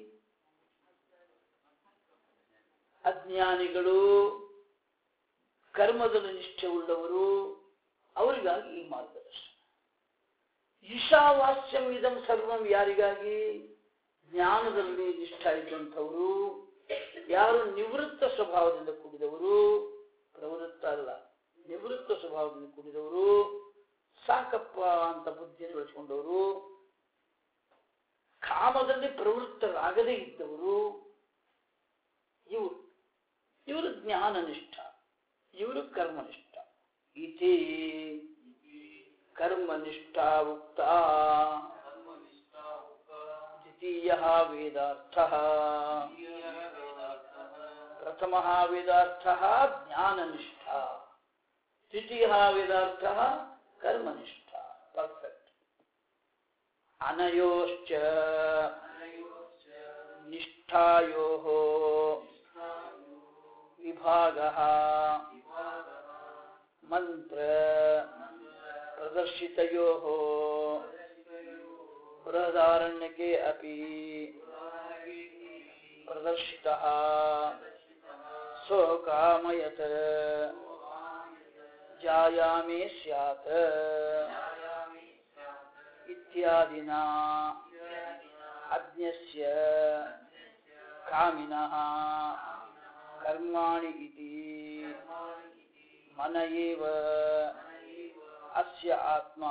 ಅಜ್ಞಾನಿಗಳು ಕರ್ಮದಲ್ಲಿ ನಿಷ್ಠೆ ಉಳ್ಳವರು ಅವರಿಗಾಗಿ ಈ ಮಾರ್ಗದರ್ಶನ ಈಶಾವಾಸ್ಯಂ ಇದಂ ಸರ್ವಂ ಯಾರಿಗಾಗಿ ಜ್ಞಾನದಲ್ಲಿ ನಿಷ್ಠ ಇದ್ದಂಥವರು ಯಾರು ನಿವೃತ್ತ ಸ್ವಭಾವದಿಂದ ಕೂಡಿದವರು ಪ್ರವೃತ್ತ ಅಲ್ಲ ನಿವೃತ್ತ ಸ್ವಭಾವದಿಂದ ಕೂಡಿದವರು ಸಾಕಪ್ಪ ಅಂತ ಬುದ್ಧಿಯನ್ನು ಬೆಳೆಸ್ಕೊಂಡವರು ಕಾಮದಲ್ಲಿ ಪ್ರವೃತ್ತರಾಗದೇ ಇದ್ದವರು ಇವರು ಇವರು ಜ್ಞಾನನಿಷ್ಠ ಇವರು ಕರ್ಮನಿಷ್ಠ ಇತಿ ಕರ್ಮನಿಷ್ಠ ಉಕ್ತ ದ್ವಿತೀಯ ವೇದಾರ್ಥ ಪ್ರಥಮ ವೇದಾರ್ಥ ಜ್ಞಾನನಿಷ್ಠ ದ್ವಿತೀಯ ವೇದಾರ್ಥ ಕರ್ಮನಿಷ್ಠ ಪರ್ಫೆಕ್ಟ್ ಅನಯೋಶ್ಚ ನಿಷ್ಠಾಯೋ ವಿಭಾಗ ಮಂತ್ರ ಪ್ರದರ್ಶಿತಯೋ ಬೃಹದಾರಣ್ಯಕೆ ಅಪಿ ಪ್ರದರ್ಶಿತಃ ಸ್ವಕಾಮಯತ್ ಜಾಯಾಮೇ ಸ್ಯಾತ್ ಇತ್ಯಾದಿನ ಅಜ್ಞಸ್ಯ ಕಾಮಿನಃ ಕರ್ಮಾಣಿ ಇತಿ ಮನ ಏವ ಅಸ್ಯ ಆತ್ಮ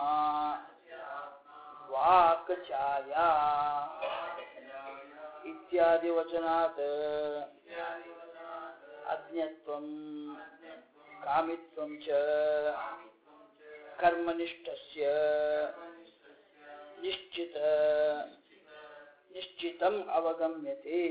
ವಾಕ್ ಛಾಯಾ ಇತ್ಯಾದಿ ವಚನಾತ್ ಅಜ್ಞತ್ವಂ ಕಾಮಿತ್ವಂ ಚ ಕರ್ಮನಿಷ್ಠಸ್ಯ ನಿಶ್ಚಿತ ನಿಶ್ಚಿತಂ ಅವಗಮ್ಯತೆ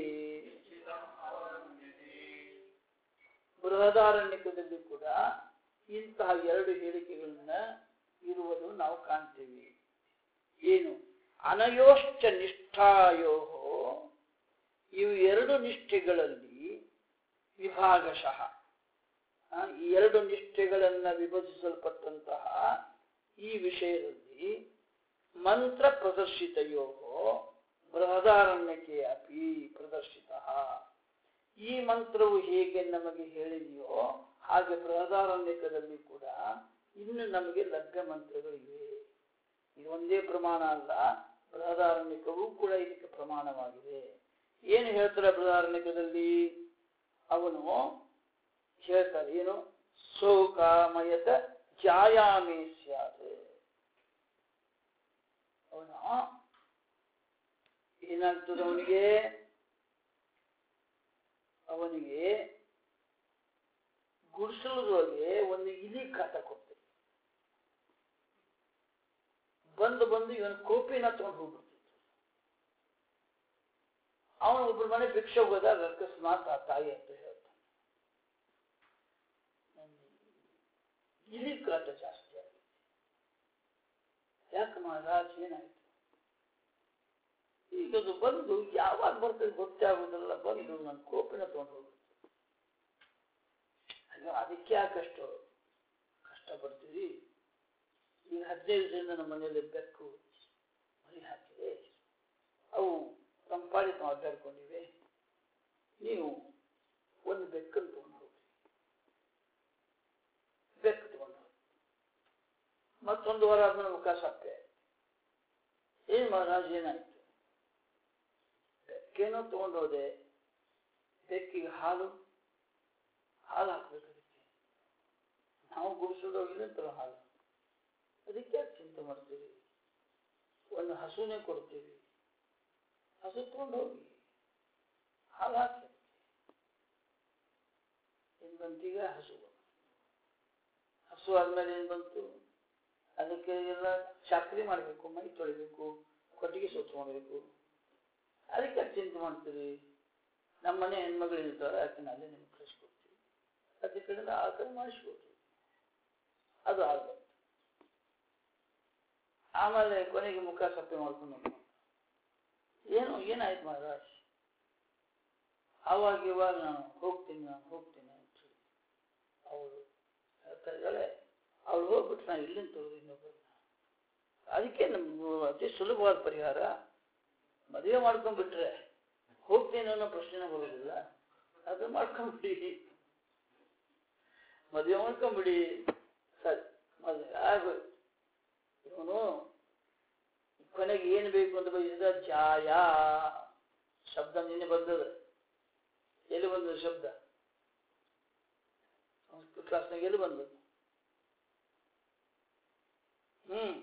ಬೃಹದಾರಣ್ಯಕದಲ್ಲಿ ಕೂಡ ಇಂತಹ ಎರಡು ಹೇಳಿಕೆಗಳನ್ನ ಇರುವುದು ನಾವು ಕಾಣ್ತೇವೆ ಏನು ಅನಯೋಶ್ಚ ನಿಷ್ಠಾಯೋ ಇವು ಎರಡು ನಿಷ್ಠೆಗಳಲ್ಲಿ ವಿಭಾಗಶಃ ಆ, ಈ ಎರಡು ನಿಷ್ಠೆಗಳನ್ನ ವಿಭಜಿಸಲ್ಪಟ್ಟಂತಹ ಈ ವಿಷಯದಲ್ಲಿ ಮಂತ್ರ ಪ್ರದರ್ಶಿತಯೋ ಬೃಹದಾರಣ್ಯಕ್ಕೆ ಅಪಿ ಪ್ರದರ್ಶಿತ ಈ ಮಂತ್ರವು ಹೇಗೆ ನಮಗೆ ಹೇಳಿದೆಯೋ ಹಾಗೆ ಬೃಹದಾರಣ್ಯಕದಲ್ಲಿ ಕೂಡ ಇನ್ನು ನಮಗೆ ಲಭ್ಯ ಮಂತ್ರಗಳಿವೆ ಇದು ಒಂದೇ ಪ್ರಮಾಣ ಅಲ್ಲ ಬೃಹದಾರಣ್ಯಕವೂ ಕೂಡ ಇದಕ್ಕೆ ಪ್ರಮಾಣವಾಗಿದೆ ಏನು ಹೇಳ್ತಾರೆ ಬೃಹದಾರಣ್ಯಕದಲ್ಲಿ ಅವನು ಹೇಳ್ತಾರೆ ಏನು ಸೋಕಾಮಯತ ಜಾಯಾಮೇ ಸ್ಯಾತ್ ಅವನು ಏನಾಗ್ತದೆ ಅವನಿಗೆ ಅವನಿಗೆ ಗುಡಿಸಲದೊಳಗೆ ಒಂದು ಇಲಿ ಕಾಟ ಕೊಡ್ತದೆ ಬಂದು ಬಂದು ಇವನ ಕೋಪಿನ ತಗೊಂಡು ಹೋಗ್ಬಿಡ್ತಿತ್ತು ಅವನು ಒಬ್ಬರ ಮನೆ ಭಿಕ್ಷೆ ಹೋದಾಗ ಅಕಸ್ಮಾತ್ ಆ ತಾಯಿ ಅಂತ ಹೇಳ್ತಾನೆ ಇಲಿ ಕಾಟ ಜಾಸ್ತಿ ಆಗಿದೆ ಯಾಕೆ ಮಹಾರಾಜ್ ಏನಾಯ್ತು ಈಗ ಅದು ಬಂದು ಯಾವಾಗ ಬರ್ತದೆ ಗೊತ್ತೇ ಆಗುದಿಲ್ಲ ಬಂದು ನನ್ನ ಕೋಪಿನ ತಗೊಂಡು ಹೋಗುತ್ತೆ ಅಯ್ಯೋ ಅದಕ್ಕೆ ಯಾಕಷ್ಟು ಕಷ್ಟಪಡ್ತೀವಿ ಈಗ ಹದಿನೈದು ದಿನದಿಂದ ನಮ್ಮ ಮನೆಯಲ್ಲಿ ಬೆಕ್ಕು ಮರಿ ಹಾಕಿದೆ ಅವು ತಮ್ಮ ಪಾಡಿ ತಾವು ಅಡ್ಡಾಡ್ಕೊಂಡಿವೆ ನೀವು ಒಂದು ಬೆಕ್ಕನ್ನು ತಗೊಂಡು ಹೋಗಿ ಬೆಕ್ಕು ತಗೊಂಡು ಹೋಗಿ ಮತ್ತೊಂದು ವಾರ ಆದ್ಮೇಲೆ ಮುಖ ಸಪ್ಪೆ ಏನ್ ಮಹಾರಾಜ್ ಏನಾಯ್ತು ಬೆಕ್ಕೇನೋ ತಗೊಂಡು ಹೋದೆ ಬೆಕ್ಕಿಗೆ ಹಾಲು ಹಾಲು ಹಾಕ್ಬೇಕು ಅದಕ್ಕೆ ನಾವು ಗುಡಿಸೋದೋಗಿಲ್ಲ ಅಂತಾರ ಹಾಲು ಅದಕ್ಕೆ ಯಾಕೆ ಚಿಂತೆ ಮಾಡ್ತೀವಿ ಒಂದು ಹಸುನೇ ಕೊಡ್ತೀವಿ ಹಸು ತಗೊಂಡು ಹೋಗಿ ಹಾಲು ಹಾಕಿ ಏನ್ ಬಂತೀಗ ಹಸು ಹಸು ಆದ್ಮೇಲೆ ಏನ್ ಬಂತು ಅದಕ್ಕೆ ಎಲ್ಲ ಚಾಕ್ರಿ ಮಾಡಬೇಕು ಮೈ ತೊಳಿಬೇಕು ಕೊಟ್ಟಿಗೆ ಸ್ವಚ್ಛ ಮಾಡಬೇಕು ಅದಕ್ಕೆ ಯಾಕೆ ಚಿಂತೆ ಮಾಡ್ತೀರಿ ನಮ್ಮ ಮನೆ ಹೆಣ್ಮಗಳು ಇರ್ತಾರೆ ಅದಕ್ಕೆ ಅಲ್ಲೇ ನಿಮ್ಗೆ ಕಳಿಸ್ಕೊಡ್ತೀವಿ ಅದಕ್ಕೆ ಕಡೆಯಿಂದ ಆ ಕಡೆ ಮಾಡಿಸ್ಕೊಡ್ತೀವಿ ಅದು ಆಗ್ಬೇಕು ಆಮೇಲೆ ಕೊನೆಗೆ ಮುಖ ಸಪ್ಪೆ ಮಾಡ್ಕೊಂಡು ಹೋಗ್ತಾನೆ. ಏನು ಏನಾಯ್ತು ಮಹಾರಾಜ್ ಆವಾಗ ಇವಾಗ ನಾನು ಹೋಗ್ತೀನಿ ನಾನು ಹೋಗ್ತೀನಿ ಅಂತ ಹೇಳಿ ಅವಳು ಹೇಳ್ತಾ ಇದ್ದಾಳೆ ಅವಳು ಹೋಗ್ಬಿಟ್ಟು ನಾನು ಇಲ್ಲಿಂದ ತೋರಿಸಿ ಇನ್ನೊಬ್ಬರನ್ನ ಅದಕ್ಕೆ ನಮ್ಗೆ ಅತಿ ಸುಲಭವಾದ ಪರಿಹಾರ ಮದುವೆ ಮಾಡ್ಕೊಂಡ್ಬಿಟ್ರೆ ಹೋಗ್ತೀನಿ ಅನ್ನೋ ಪ್ರಶ್ನೆ ಬರೋದಿಲ್ಲ ಅದು ಮಾಡ್ಕೊಂಡ್ಬಿಡಿ ಮದುವೆ ಮಾಡ್ಕೊಂಡ್ಬಿಡಿ ಸರಿ ಮದುವೆ ಆಗೋಯ್ತು ಇವನು ಕೊನೆಗೆ ಏನು ಬೇಕು ಅಂತ ಬಯಸಿದ ಜಾಯ ಶಬ್ದ ನಿನ್ನೆ ಬಂದದ ಎಲ್ಲಿ ಬಂದದ ಶಬ್ದ ಸಂಸ್ಕೃತ ಕ್ಲಾಸ್ನಾಗ ಎಲ್ಲಿ ಬಂದದ್ದು ಹ್ಮ್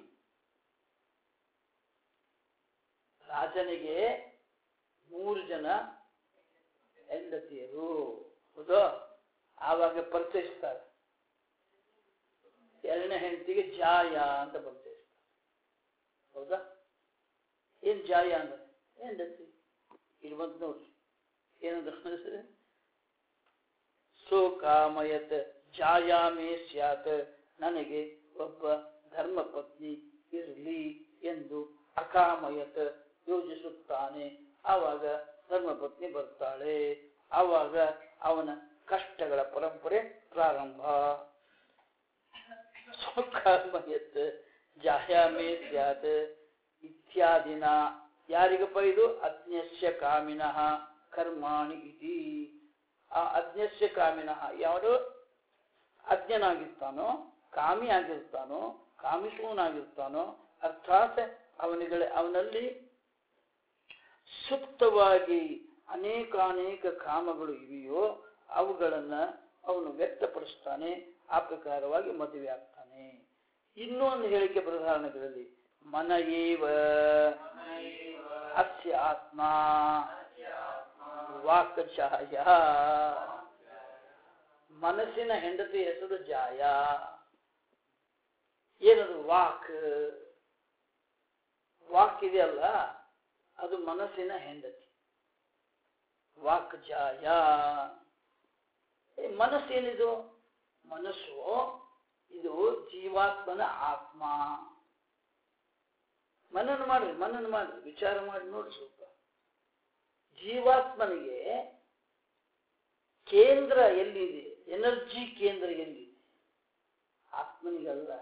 ರಾಜನಿಗೆ ಮೂರು ಜನ ಹೆಂಡತಿಯರು ಹೌದು ಆವಾಗ ಪರಿಚಯಿಸ್ತಾರೆ ಎರಡನೇ ಹೆಂಡತಿಗೆ ಜಾಯ ಅಂತ ಪರಿಚಯಿಸ್ತಾರೆ ಹೌದಾ ಏನ್ ಜಾಯ ಅಂದ್ರೆ ಹೆಂಡತಿ ಇಲ್ಲಿ ಬಂತು ನೋಡ್ರಿ ಏನಂತ ಹೆಸರು ಸೋಕಾಮಯತ್ ಜಾಯಾಮೇ ಸ್ಯಾತ್ ನನಗೆ ಒಬ್ಬ ಧರ್ಮ ಪತ್ನಿ ಇರಲಿ ಎಂದು ಅಕಾಮಯತ್ ಯೋಜಿಸುತ್ತಾನೆ ಆವಾಗ ಧರ್ಮಪತ್ನಿ ಬರ್ತಾಳೆ ಆವಾಗ ಅವನ ಕಷ್ಟಗಳ ಪರಂಪರೆ ಪ್ರಾರಂಭ ಸ್ವಕಾಮಯತ್ ಜಾಯಾಮೇ ಸ್ಯಾತ್ ಇತ್ಯಾದಿನ ಯಾರಿಗಪ್ಪ ಇದು ಅಜ್ಞಸ್ಯ ಕಾಮಿನಃ ಕರ್ಮಾಣಿ ಇತಿ ಆ ಅಜ್ಞಸ್ಯ ಕಾಮಿನಃ ಯಾರು ಅಜ್ಞನಾಗಿರ್ತಾನೋ ಕಾಮಿ ಆಗಿರ್ತಾನೋ ಕಾಮಿಸುವನಾಗಿರ್ತಾನೋ ಅರ್ಥಾತ್ ಅವನಿಗಳ ಅವನಲ್ಲಿ ಸುಪ್ತವಾಗಿ ಅನೇಕಾನೇಕ ಕಾಮಗಳು ಇವೆಯೋ ಅವುಗಳನ್ನ ಅವನು ವ್ಯಕ್ತಪಡಿಸ್ತಾನೆ ಆ ಪ್ರಕಾರವಾಗಿ ಮದುವೆ ಆಗ್ತಾನೆ ಇನ್ನೂ ಒಂದು ಹೇಳಿಕೆ ಪ್ರಧಾನಗಳಲ್ಲಿ ಮನ ಏವ ಅಸ್ಯ ಆತ್ಮ ವಾಕ್ಚಾಯ ಮನಸ್ಸಿನ ಹೆಂಡತಿ ಹೆಸರು ಜಾಯ ಏನದು ವಾಕ್ ವಾಕ್ ಇದೆಯಲ್ಲ ಅದು ಮನಸ್ಸಿನ ಹೆಂಡತಿ ವಾಕ್ ಜಾಯ ಏ, ಮನಸ್ಸೇನಿದು ಮನಸ್ಸು ಇದು ಜೀವಾತ್ಮನ ಆತ್ಮ ಮನನ ಮಾಡ್ರಿ ಮನನ ಮಾಡ್ರಿ ವಿಚಾರ ಮಾಡಿ ನೋಡಿ ಸ್ವಲ್ಪ ಜೀವಾತ್ಮನಿಗೆ ಕೇಂದ್ರ ಎಲ್ಲಿದೆ ಎನರ್ಜಿ ಕೇಂದ್ರ ಎಲ್ಲಿದೆ ಆತ್ಮನಿಗಲ್ಲ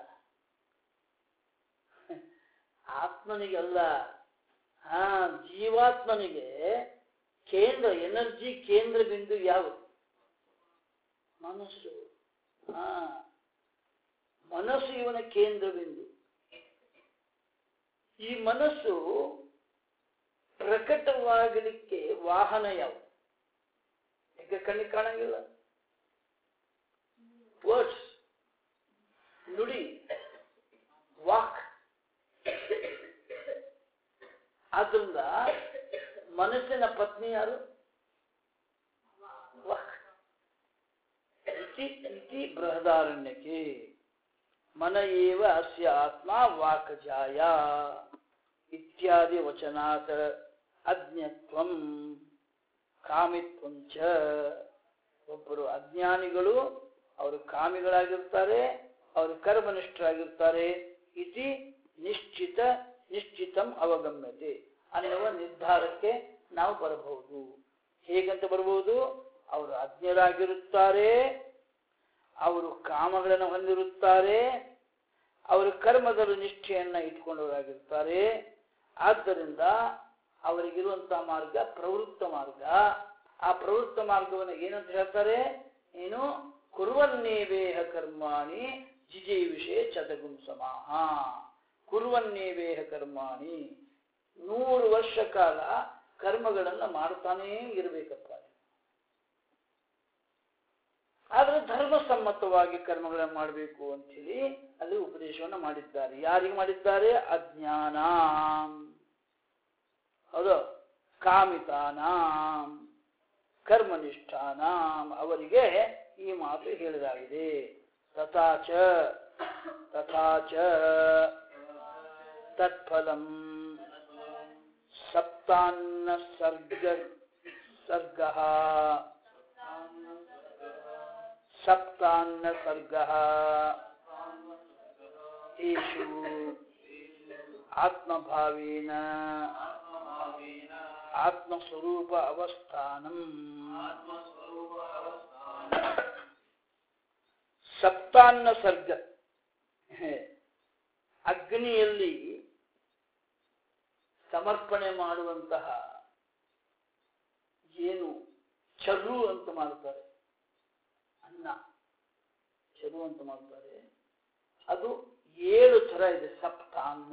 ಆತ್ಮನಿಗಲ್ಲ ಹಾ ಜೀವಾತ್ಮನಿಗೆ ಕೇಂದ್ರ ಎನರ್ಜಿ ಕೇಂದ್ರ ಬಿಂದು ಯಾವುದು ಮನಸ್ಸು ಹಾ ಮನಸ್ಸು ಇವನ ಕೇಂದ್ರ ಬಿಂದು ಈ ಮನಸ್ಸು ಪ್ರಕಟವಾಗಲಿಕ್ಕೆ ವಾಹನ ಯಾವುದು ಈಗ ಕಣ್ಣಿಗೆ ಕಾಣಂಗಿಲ್ಲ ವರ್ಡ್ಸ್ ನುಡಿ ವಾಕ್ ಆದ್ರಿಂದ ಮನಸ್ಸಿನ ಪತ್ನಿ ಯಾರು ವಾಕ್ ಇತಿ ಇತಿ ಬೃಹದಾರಣ್ಯಕ್ಕೆ ಮನ ಏವ ಅಸ್ಯ ಆತ್ಮ ವಾಕಜಾಯ ಇತ್ಯಾದಿ ವಚನಾತ್ ಅಜ್ಞತ್ವಂ ಕಾಮಿತ್ವಂಚ ಒಬ್ಬರು ಅಜ್ಞಾನಿಗಳು ಅವರು ಕಾಮಿಗಳಾಗಿರ್ತಾರೆ ಅವರು ಕರ್ಮನಿಷ್ಠರಾಗಿರ್ತಾರೆ ಇತಿ ನಿಶ್ಚಿತ ನಿಶ್ಚಿತಂ ಅವಗಮ್ಯತೆ ಅನ್ನುವ ನಿರ್ಧಾರಕ್ಕೆ ನಾವು ಬರಬಹುದು ಹೇಗಂತ ಬರಬಹುದು ಅವರು ಅಜ್ಞರಾಗಿರುತ್ತಾರೆ ಅವರು ಕಾಮಗಳನ್ನು ಹೊಂದಿರುತ್ತಾರೆ ಅವರು ಕರ್ಮದಲ್ಲಿ ನಿಷ್ಠೆಯನ್ನ ಇಟ್ಕೊಂಡವರಾಗಿರ್ತಾರೆ ಆದ್ದರಿಂದ ಅವರಿಗಿರುವಂತಹ ಮಾರ್ಗ ಪ್ರವೃತ್ತ ಮಾರ್ಗ ಆ ಪ್ರವೃತ್ತ ಮಾರ್ಗವನ್ನು ಏನಂತ ಹೇಳ್ತಾರೆ ಏನು ಕುರುವನ್ನೇವೇಹ ಕರ್ಮಾಣಿ ಜಿಜಿ ವಿಷಯ ಚತಗುಂ ಸಮಾಹ ಕುರುವನ್ನೇವೇಹ ಕರ್ಮಾಣಿ ನೂರು ವರ್ಷ ಕಾಲ ಕರ್ಮಗಳನ್ನ ಮಾಡ್ತಾನೇ ಇರಬೇಕಪ್ಪ ಆದ್ರೆ ಧರ್ಮಸಮ್ಮತವಾಗಿ ಕರ್ಮಗಳನ್ನು ಮಾಡಬೇಕು ಅಂತೇಳಿ ಅಲ್ಲಿ ಉಪದೇಶವನ್ನು ಮಾಡಿದ್ದಾರೆ ಯಾರಿಗೆ ಮಾಡಿದ್ದಾರೆ ಅಜ್ಞಾನ ಹೌದು ಕಾಮಿತಾನಾಂ ಕರ್ಮನಿಷ್ಠಾನಾಂ ಅವರಿಗೆ ಈ ಮಾತು ಹೇಳಿದಾಗಿದೆ ತಥಾಚ ತಥಾಚ ತತ್ಫಲಂ ಸಪ್ತಾನ್ನ ಸರ್ಗ ಸರ್ಗ ಸಪ್ತಾನ್ನ ಸರ್ಗ ಏಷು ಆತ್ಮಭಾವೇನ ಆತ್ಮಸ್ವರೂಪ ಅವಸ್ಥಾನಂ ಸಪ್ತಾನ್ನ ಸರ್ಗ ಅಗ್ನಿಯಲ್ಲಿ ಸಮರ್ಪಣೆ ಮಾಡುವಂತಹ ಏನು ಚರು ಅಂತ ಮಾಡ್ತಾರೆ ಅನ್ನ ಚರು ಅಂತ ಮಾಡ್ತಾರೆ ಅದು ಏಳು ತರ ಇದೆ ಸಪ್ತಾನ್ನ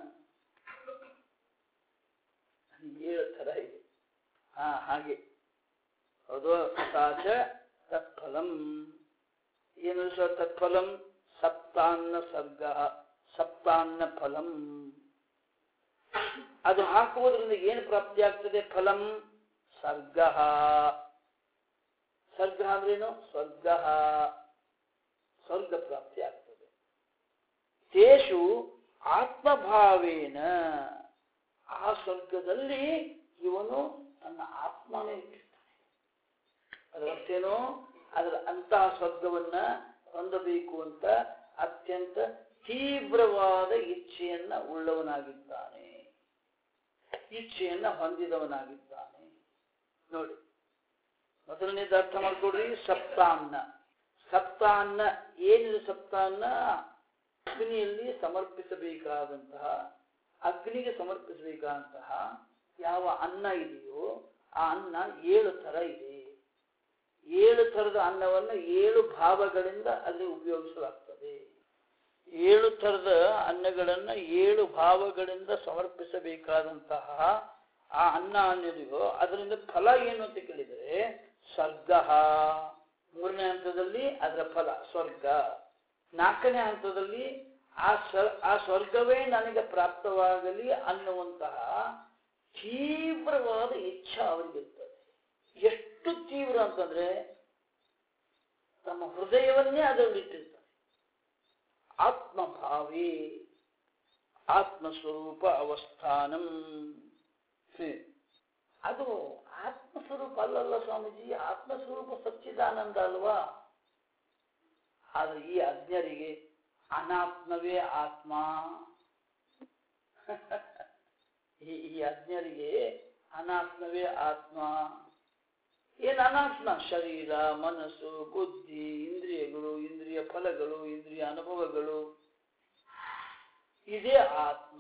ಏಳು ತರ ಇದೆ ಹಾ ಹಾಗೆ ಹೌದು ಸಾಚ ತತ್ಫಲಂ ಏನು ಸ ತತ್ಫಲಂ ಸಪ್ತಾನ್ನ ಸರ್ಗ ಸಪ್ತಾನ್ನ ಫಲಂ ಅದು ಹಾಕುವುದರಿಂದ ಏನು ಪ್ರಾಪ್ತಿ ಆಗ್ತದೆ ಫಲಂ ಸರ್ಗ ಸರ್ಗ ಅಂದ್ರೇನು ಸ್ವರ್ಗ ಸ್ವರ್ಗ ಪ್ರಾಪ್ತಿ ಆಗ್ತದೆ ತೇಷು ಆತ್ಮಭಾವೇನ ಆ ಸ್ವರ್ಗದಲ್ಲಿ ಇವನು ತನ್ನ ಆತ್ಮನೇ ಇಟ್ಟಿರ್ತಾನೆ ಅದರ ಅರ್ಥೇನು ಅದರ ಅಂತಹ ಸ್ವರ್ಗವನ್ನ ಹೊಂದಬೇಕು ಅಂತ ಅತ್ಯಂತ ತೀವ್ರವಾದ ಇಚ್ಛೆಯನ್ನ ಉಳ್ಳವನಾಗಿದ್ದಾನೆ ಇಚ್ಛೆಯನ್ನ ಹೊಂದಿದವನಾಗಿದ್ದಾನೆ ನೋಡಿ ಮೊದಲನೇದು ಅರ್ಥ ಮಾಡ್ಕೊಡ್ರಿ ಸಪ್ತಾನ್ನ ಸಪ್ತಾನ್ನ ಏನಿದೆ ಸಪ್ತಾನ್ನ ಅಗ್ನಿಯಲ್ಲಿ ಸಮರ್ಪಿಸಬೇಕಾದಂತಹ ಅಗ್ನಿಗೆ ಸಮರ್ಪಿಸಬೇಕಾದಂತಹ ಯಾವ ಅನ್ನ ಇದೆಯೋ ಆ ಅನ್ನ ಏಳು ತರ ಇದೆ ಏಳು ತರದ ಅನ್ನವನ್ನು ಏಳು ಭಾವಗಳಿಂದ ಅಲ್ಲಿ ಉಪಯೋಗಿಸಲಾಗ್ತದೆ ಏಳು ಥರದ ಅನ್ನಗಳನ್ನ ಏಳು ಭಾವಗಳಿಂದ ಸಮರ್ಪಿಸಬೇಕಾದಂತಹ ಆ ಅನ್ನ ಅನ್ನೋದಿಗೋ ಅದರಿಂದ ಫಲ ಏನು ಅಂತ ಕೇಳಿದರೆ ಸ್ವರ್ಗ ಮೂರನೇ ಹಂತದಲ್ಲಿ ಅದರ ಫಲ ಸ್ವರ್ಗ ನಾಲ್ಕನೇ ಹಂತದಲ್ಲಿ ಆ ಸ್ವ ಆ ಸ್ವರ್ಗವೇ ನನಗೆ ಪ್ರಾಪ್ತವಾಗಲಿ ಅನ್ನುವಂತಹ ತೀವ್ರವಾದ ಇಚ್ಛೆ ಅವರಿಗಿರ್ತದೆ ಎಷ್ಟು ತೀವ್ರ ಅಂತಂದ್ರೆ ತಮ್ಮ ಹೃದಯವನ್ನೇ ಅದರಲ್ಲಿಟ್ಟಿರ್ತಾರೆ ಆತ್ಮಭಾವಿ ಆತ್ಮಸ್ವರೂಪ ಅವಸ್ಥಾನಂ ಹ್ಮ್. ಅದು ಆತ್ಮಸ್ವರೂಪ ಅಲ್ಲಲ್ಲ ಸ್ವಾಮೀಜಿ ಆತ್ಮಸ್ವರೂಪ ಸಚ್ಚಿದಾನಂದ ಅಲ್ವಾ ಆದ್ರೆ ಈ ಅಜ್ಞರಿಗೆ ಅನಾತ್ಮವೇ ಆತ್ಮ ಈ ಈ ಅಜ್ಞರಿಗೆ ಅನಾತ್ಮವೇ ಆತ್ಮ ಏನ್ ಅನಾತ್ಮ ಶರೀರ ಮನಸ್ಸು ಬುದ್ಧಿ ಇಂದ್ರಿಯಗಳು ಇಂದ್ರಿಯ ಫಲಗಳು ಇಂದ್ರಿಯ ಅನುಭವಗಳು ಇದೇ ಆತ್ಮ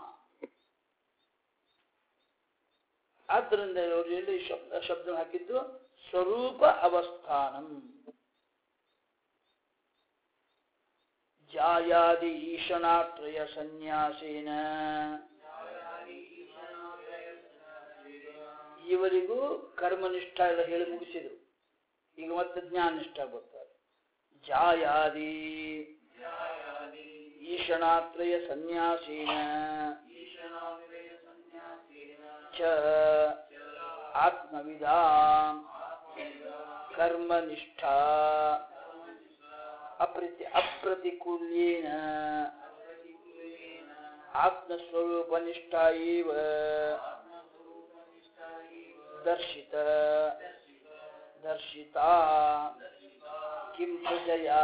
ಆದ್ದರಿಂದ ಅವರು ಎಲ್ಲಿ ಶಬ್ದ ಶಬ್ದ ಹಾಕಿದ್ದು ಸ್ವರೂಪ ಅವಸ್ಥಾನಂ ಜಾಯಾದಿ ಈಶನಾತ್ರಯ ಸನ್ಯಾಸೇನ ಇವರಿಗೂ ಕರ್ಮನಿಷ್ಠ ಎಲ್ಲ ಹೇಳಿ ಮುಗಿಸಿದ್ರು ಈಗ ಮತ್ತೆ ಜ್ಞಾನನಿಷ್ಠ ಬರ್ತಾರೆ ಜಾಯಾದಿ ಈಶನಾತ್ರಯ ಸನ್ಯಾಸೇನ ಚ ಆತ್ಮವಿದಾಂ ಕರ್ಮನಿಷ್ಠಾ ಅಪ್ರತಿ ಅಪ್ರತಿಕೂಲ್ಯೇನ ಆತ್ಮಸ್ವರೂಪನಿಷ್ಠಾ ಇವ ದರ್ಶಿತ ದರ್ಶಿತಾ ಕಿಂ ಪ್ರಜಯಾ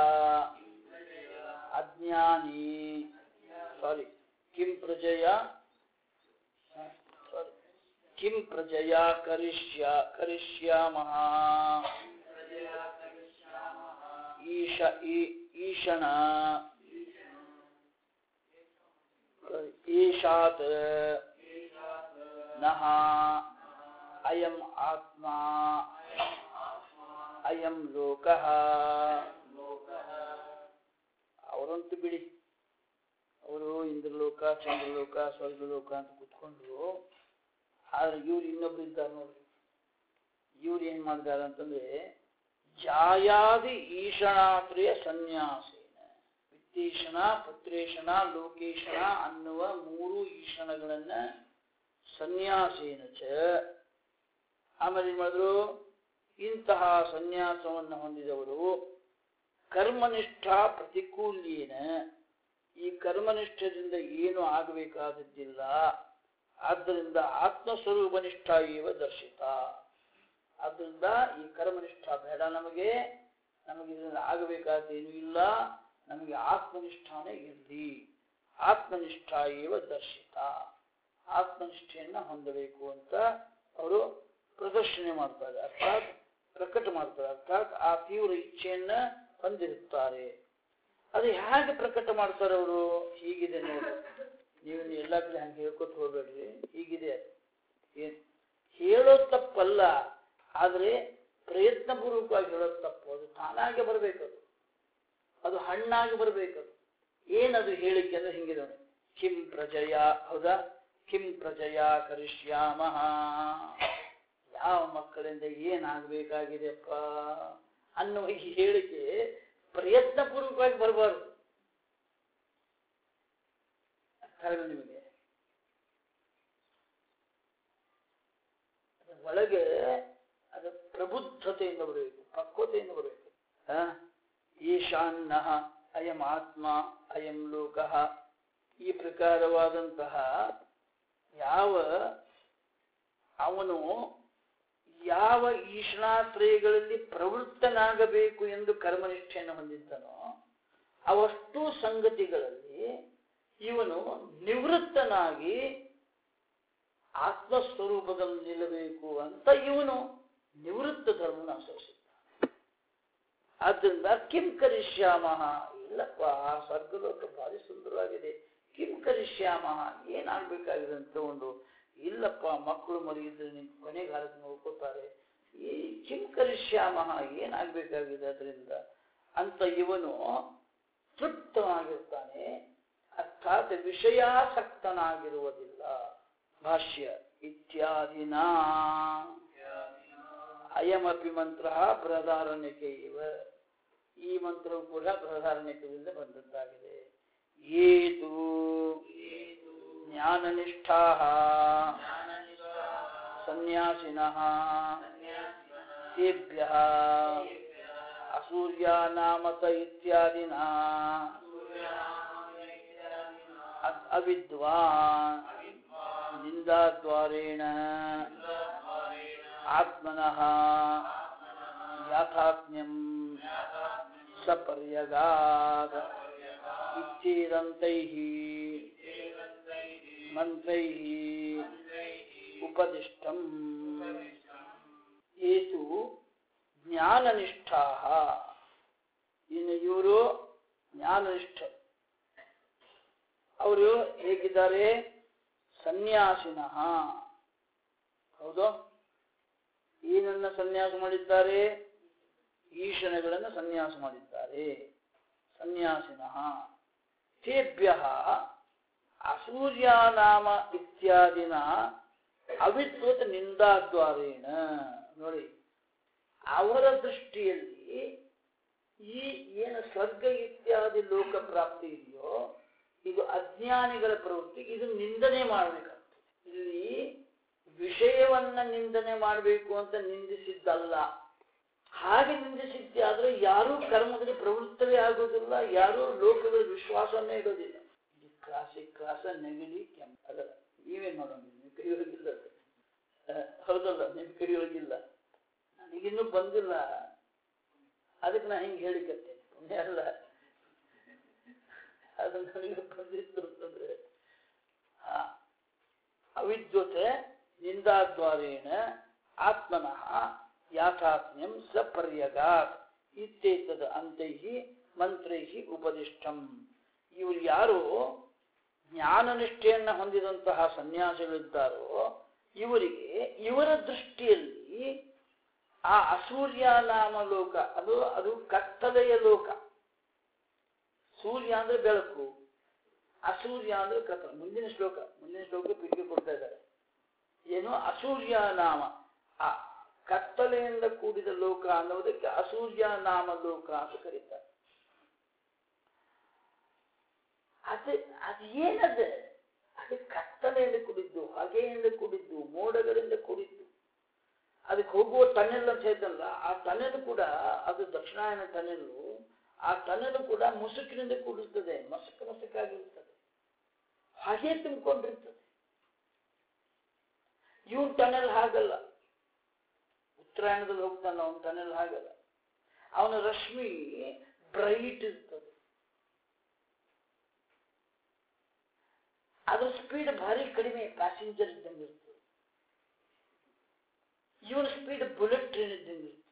ಅಜ್ಞಾನಿ ಸಾರಿ ಕಿಂ ಪ್ರಜಯಾ ಸಾರಿ ಕಿಂ ಪ್ರಜಯಾ ಕರಿಷ್ಯ ಕರಿಷ್ಯಾಮಃ ಈಶ ಈ- ಈಶನ ಈಶಾತ್ ನಃ ಅಯಂ ಆತ್ಮ ಅಯಂ ಲೋಕಃ ಅವರಂತೂ ಬಿಡಿ ಅವರು ಇಂದ್ರಲೋಕ ಚಂದ್ರಲೋಕ ಸ್ವರ್ಗಲೋಕ ಅಂತ ಕೂತ್ಕೊಂಡ್ರು ಆದ್ರೆ ಇವ್ರು ಇನ್ನೊಬ್ರು ಇದ್ದಾರೆ ನೋಡ್ರಿ ಇವ್ರು ಏನ್ ಮಾಡಿದ್ದಾರೆ ಅಂತಂದ್ರೆ ಜಾಯಾದಿ ಈಶಣಾತ್ರಿಯ ಸನ್ಯಾಸೇನ ವಿತ್ತೇಶನ ಪುತ್ರೇಶನ ಲೋಕೇಶನ ಅನ್ನುವ ಮೂರು ಈಶಣಗಳನ್ನ ಸನ್ಯಾಸೇನ ಚ ಆಮೇಲೆ ಏನ್ ಮಾಡಿದ್ರು ಇಂತಹ ಸನ್ಯಾಸವನ್ನು ಹೊಂದಿದವರು ಕರ್ಮನಿಷ್ಠ ಪ್ರತಿಕೂಲ್ಯೇನ ಈ ಕರ್ಮನಿಷ್ಠದಿಂದ ಏನು ಆಗಬೇಕಾದದ್ದಿಲ್ಲ ಆದ್ದರಿಂದ ಆತ್ಮಸ್ವರೂಪನಿಷ್ಠ ಇವ ದರ್ಶಿತ ಆದ್ದರಿಂದ ಈ ಕರ್ಮನಿಷ್ಠ ಬೇಡ ನಮಗೆ ನಮಗೆ ಇದರಿಂದ ಆಗಬೇಕಾದೇನೂ ಇಲ್ಲ ನಮಗೆ ಆತ್ಮನಿಷ್ಠಾನೇ ಇರಲಿ ಆತ್ಮನಿಷ್ಠ ಇವ ದರ್ಶಿತ ಆತ್ಮನಿಷ್ಠೆಯನ್ನ ಹೊಂದಬೇಕು ಅಂತ ಅವರು ಪ್ರದರ್ಶನ ಮಾಡ್ತಾರೆ ಅರ್ಥಾತ್ ಪ್ರಕಟ ಮಾಡ್ತಾರೆ ಅರ್ಥಾತ್ ಆ ತೀವ್ರ ಇಚ್ಛೆಯನ್ನ ಹೊಂದಿರುತ್ತಾರೆ ಅದು ಹೇಗೆ ಪ್ರಕಟ ಮಾಡ್ತಾರೆ ಅವರು ಹೀಗಿದೆ ನೋಡಿ ನೀವು ಎಲ್ಲ ಕಡೆ ಹಂಗೆ ಹೇಳ್ಕೊತ ಹೋಗ್ಬೇಡ್ರಿ ಹೀಗಿದೆ ಏನ್ ಹೇಳೋದು ತಪ್ಪಲ್ಲ ಆದರೆ ಪ್ರಯತ್ನಪೂರ್ವಕವಾಗಿ ಹೇಳೋದು ತಪ್ಪು ಅದು ತಾನಾಗೆ ಬರಬೇಕದು ಅದು ಹಣ್ಣಾಗಿ ಬರಬೇಕದು ಏನದು ಹೇಳಿಕೆ ಅಂದ್ರೆ ಹಿಂಗಿದೆ ನೋಡಿ ಕಿಂ ಪ್ರಜಯ ಹೌದಾ ಕಿಂ ಪ್ರಜಯ ಕರಿಷ್ಯಾಮಃ ಯಾವ ಮಕ್ಕಳಿಂದ ಏನಾಗಬೇಕಾಗಿದೆಪ್ಪ ಅನ್ನುವ ಈ ಹೇಳಿಕೆ ಪ್ರಯತ್ನಪೂರ್ವಕವಾಗಿ ಬರಬಾರ್ದು ಅರ್ಥಾಗಲ್ಲ ನಿಮಗೆ ಅದ್ರ ಒಳಗೆ ಅದು ಪ್ರಬುದ್ಧತೆಯಿಂದ ಬರಬೇಕು ಪಕ್ವತೆಯಿಂದ ಬರಬೇಕು ಆ? ಈಶಾನ್ನ ಅಯಂ ಆತ್ಮ ಅಯಂ ಲೋಕ ಈ ಪ್ರಕಾರವಾದಂತಹ ಯಾವ ಅವನು ಯಾವ ಈಶ್ವರಾತ್ರಯಗಳಲ್ಲಿ ಪ್ರವೃತ್ತನಾಗಬೇಕು ಎಂದು ಕರ್ಮನಿಷ್ಠೆಯನ್ನು ಹೊಂದಿದ್ದನೋ ಅವಷ್ಟು ಸಂಗತಿಗಳಲ್ಲಿ ಇವನು ನಿವೃತ್ತನಾಗಿ ಆತ್ಮಸ್ವರೂಪದಲ್ಲಿ ನಿಲ್ಲಬೇಕು ಅಂತ ಇವನು ನಿವೃತ್ತ ಧರ್ಮವನ್ನು ಅನುಸರಿಸಿದ್ದ ಆದ್ದರಿಂದ ಕಿಂ ಕರಿಷ್ಯಾಮಃ ಇಲ್ಲಪ್ಪ ಆ ಸ್ವರ್ಗಲೋಕ ಭಾರಿ ಸುಂದರವಾಗಿದೆ ಕಿಂ ಕರಿಷ್ಯಾಮಃ ಏನಾಗಬೇಕಾಗಿದೆ ಅಂತ ತಗೊಂಡು ಇಲ್ಲಪ್ಪ ಮಕ್ಕಳು ಮರಿ ಇದ್ರೆ ನಿಮ್ ಕೊನೆಗಾಲಕ್ಕೆ ನೋಡ್ಕೋತಾರೆ ಈ ಕಿಂ ಕರಿಷ್ಯಾಮಃ ಏನಾಗಬೇಕಾಗಿದೆ ಅದರಿಂದ ಅಂತ ಇವನು ತೃಪ್ತನಾಗಿರ್ತಾನೆ ಅರ್ಥಾತ್ ವಿಷಯಾಸಕ್ತನಾಗಿರುವುದಿಲ್ಲ ಭಾಷ್ಯ ಇತ್ಯಾದಿನ ಅಯಮಪಿ ಮಂತ್ರ ಬೃಹದಾರಣ್ಯಕ್ಕೆ ಇವ ಈ ಮಂತ್ರವು ಕೂಡ ಬೃಹದಾರಣ್ಯಕದಿಂದ ಬಂದದ್ದಾಗಿದೆ ಏತು ಜ್ಞಾನನಿಷ್ಠಾ ಸನ್ಯಾಸಿನಃ ತೇಭ್ಯ ಅಸೂರ್ಯಾನಾಮತ ಇತ್ಯಾದಿನ ಅ- ಅವಿದ್ವಾನ್ ನಿಂದಾದ್ವಾರೇಣ ಆತ್ಮನಃ ಯಾಥಾತ್ಮ್ಯಂ ಸಪರ್ಯಗಾತ್ ಇತ್ಯೇದಂತೈಃ ಮಂತ್ರೈಃ ಉಪದಿಷ್ಟಂ ಏತು ಜ್ಞಾನನಿಷ್ಠಾಃ ಇನ್ನು ಇವರು ಜ್ಞಾನನಿಷ್ಠ ಅವರು ಹೇಗಿದ್ದಾರೆ ಸನ್ಯಾಸಿನಃ ಹೌದು ಏನನ್ನ ಸನ್ಯಾಸ ಮಾಡಿದ್ದಾರೆ ಈಶನಗಳನ್ನು ಸನ್ಯಾಸ ಮಾಡಿದ್ದಾರೆ ಸನ್ಯಾಸಿನಃ ತೇಭ್ಯ ಅಸೂರ್ಯಾನಾಮ ಇತ್ಯಾದಿನ ಅವಿದ್ವತ್ ನಿಂದಾದ್ವಾರೇಣ ನೋಡಿ ಅವರ ದೃಷ್ಟಿಯಲ್ಲಿ ಈ ಏನು ಸ್ವರ್ಗ ಇತ್ಯಾದಿ ಲೋಕ ಪ್ರಾಪ್ತಿ ಇದೆಯೋ ಇದು ಅಜ್ಞಾನಿಗಳ ಪ್ರವೃತ್ತಿ ಇದು ನಿಂದನೆ ಮಾಡಬೇಕಾಗ್ತದೆ ಇಲ್ಲಿ ವಿಷಯವನ್ನ ನಿಂದನೆ ಮಾಡಬೇಕು ಅಂತ ನಿಂದಿಸಿದ್ದಲ್ಲ ಹಾಗೆ ನಿಂದಿಸಿದ್ದೆ ಆದ್ರೆ ಯಾರೂ ಕರ್ಮದಲ್ಲಿ ಪ್ರವೃತ್ತವೇ ಆಗೋದಿಲ್ಲ ಯಾರೂ ಲೋಕದ ವಿಶ್ವಾಸವನ್ನೇ ಇಡೋದಿಲ್ಲ ಇದು ಕ್ಲಾಸಿಕ್ ಕ್ಲಾಸ ನೆಗಡಿ ಕೆಂಪ ಅದಲ್ಲ ನೀವೇ ನೋಡೋಣ ನಿಮ್ಮ ಕೈಯೊಳಗಿಲ್ಲ ಅದು. ಆ, ಹೌದಲ್ಲ ನಿಮ್ಮ ಕೈಯೊಳಗಿಲ್ಲ ನನಗಿನ್ನೂ ಬಂದಿಲ್ಲ ಅದಕ್ಕೆ ನಾ ಹಿಂಗೆ ಹೇಳಿಕತ್ತೇನೆ ಪುಣ್ಯ ಅಲ್ಲ ಅದು ನನಗೆ ಬಂದಿತ್ತು ಅಂತಂದ್ರೆ ಹಾ ಅವಿದ್ಯುತೆ ನಿಂದಾದ್ವಾರೇಣ ಆತ್ಮನಃ ಯಾಥಾತ್ಮ್ಯಂ ಸಪರ್ಯಗಾತ್ ಇತ್ಯೇತದ ಅಂತೈಃ ಮಂತ್ರೈಃ ಉಪದಿಷ್ಟಂ ಇವರು ಯಾರು ಜ್ಞಾನನಿಷ್ಠೆಯನ್ನು ಹೊಂದಿದಂತಹ ಸನ್ಯಾಸಿಗಳಿದ್ದಾರೋ ಇವರಿಗೆ ಇವರ ದೃಷ್ಟಿಯಲ್ಲಿ ಆ ಅಸೂರ್ಯ ನಾಮ ಲೋಕ ಅದು ಅದು ಕತ್ತಲೆಯ ಲೋಕ ಸೂರ್ಯ ಅಂದ್ರೆ ಬೆಳಕು ಅಸೂರ್ಯ ಅಂದ್ರೆ ಕತ್ತಲೆ ಮುಂದಿನ ಶ್ಲೋಕ ಮುಂದಿನ ಶ್ಲೋಕ ಪಿಕ್ಕಿ ಕೊಡ್ತಾ ಇದ್ದಾರೆ ಏನು ಅಸೂರ್ಯ ನಾಮ ಆ ಕತ್ತಲೆಯಿಂದ ಕೂಡಿದ ಲೋಕ ಅನ್ನೋದಕ್ಕೆ ಅಸೂರ್ಯ ನಾಮ ಲೋಕ ಅಂತ ಕರೀತಾರೆ ಅದು ಅದು ಏನದು ಅದು ಕತ್ತಲೆಯಿಂದ ಕೂಡಿದ್ದು ಹೊಗೆಯಿಂದ ಕೂಡಿದ್ದು ಮೋಡಗಳಿಂದ ಕೂಡಿದ್ದು ಅದಕ್ಕೆ ಹೋಗುವ ಟನೆಲ್ ಅಂತ ಹೇಳ್ತಲ್ಲ ಆ ಟನೆಲ್ ಕೂಡ ಅದು ದಕ್ಷಿಣಾಯನ ಟನೆಲ್ಲು ಆ ಟನೆಲ್ ಕೂಡ ಮುಸುಕಿನಿಂದ ಕೂಡಿರ್ತದೆ ಮಸಕ ಮಸಕಾಗಿರ್ತದೆ ಹಾಗೆ ತುಂಬಿಕೊಂಡಿರ್ತದೆ ಇವನ್ ಟನೆಲ್ ಹಾಗಲ್ಲ ಉತ್ತರಾಯಣದಲ್ಲಿ ಹೋಗ್ತಾನ ಅವನ ಟನೆಲ್ ಹಾಗಲ್ಲ ಅವನ ರಶ್ಮಿ ಬ್ರೈಟ್ ಇರ್ತದೆ ಅದ್ರ ಸ್ಪೀಡ್ ಭಾರಿ ಕಡಿಮೆ ಪ್ಯಾಸೆಂಜರ್ ಇದ್ದಂಗೆ ಇರ್ತದೆ ಇವನ ಸ್ಪೀಡ್ ಬುಲೆಟ್ ಟ್ರೈನ್ ಇದ್ದಂಗೆ ಇರ್ತದೆ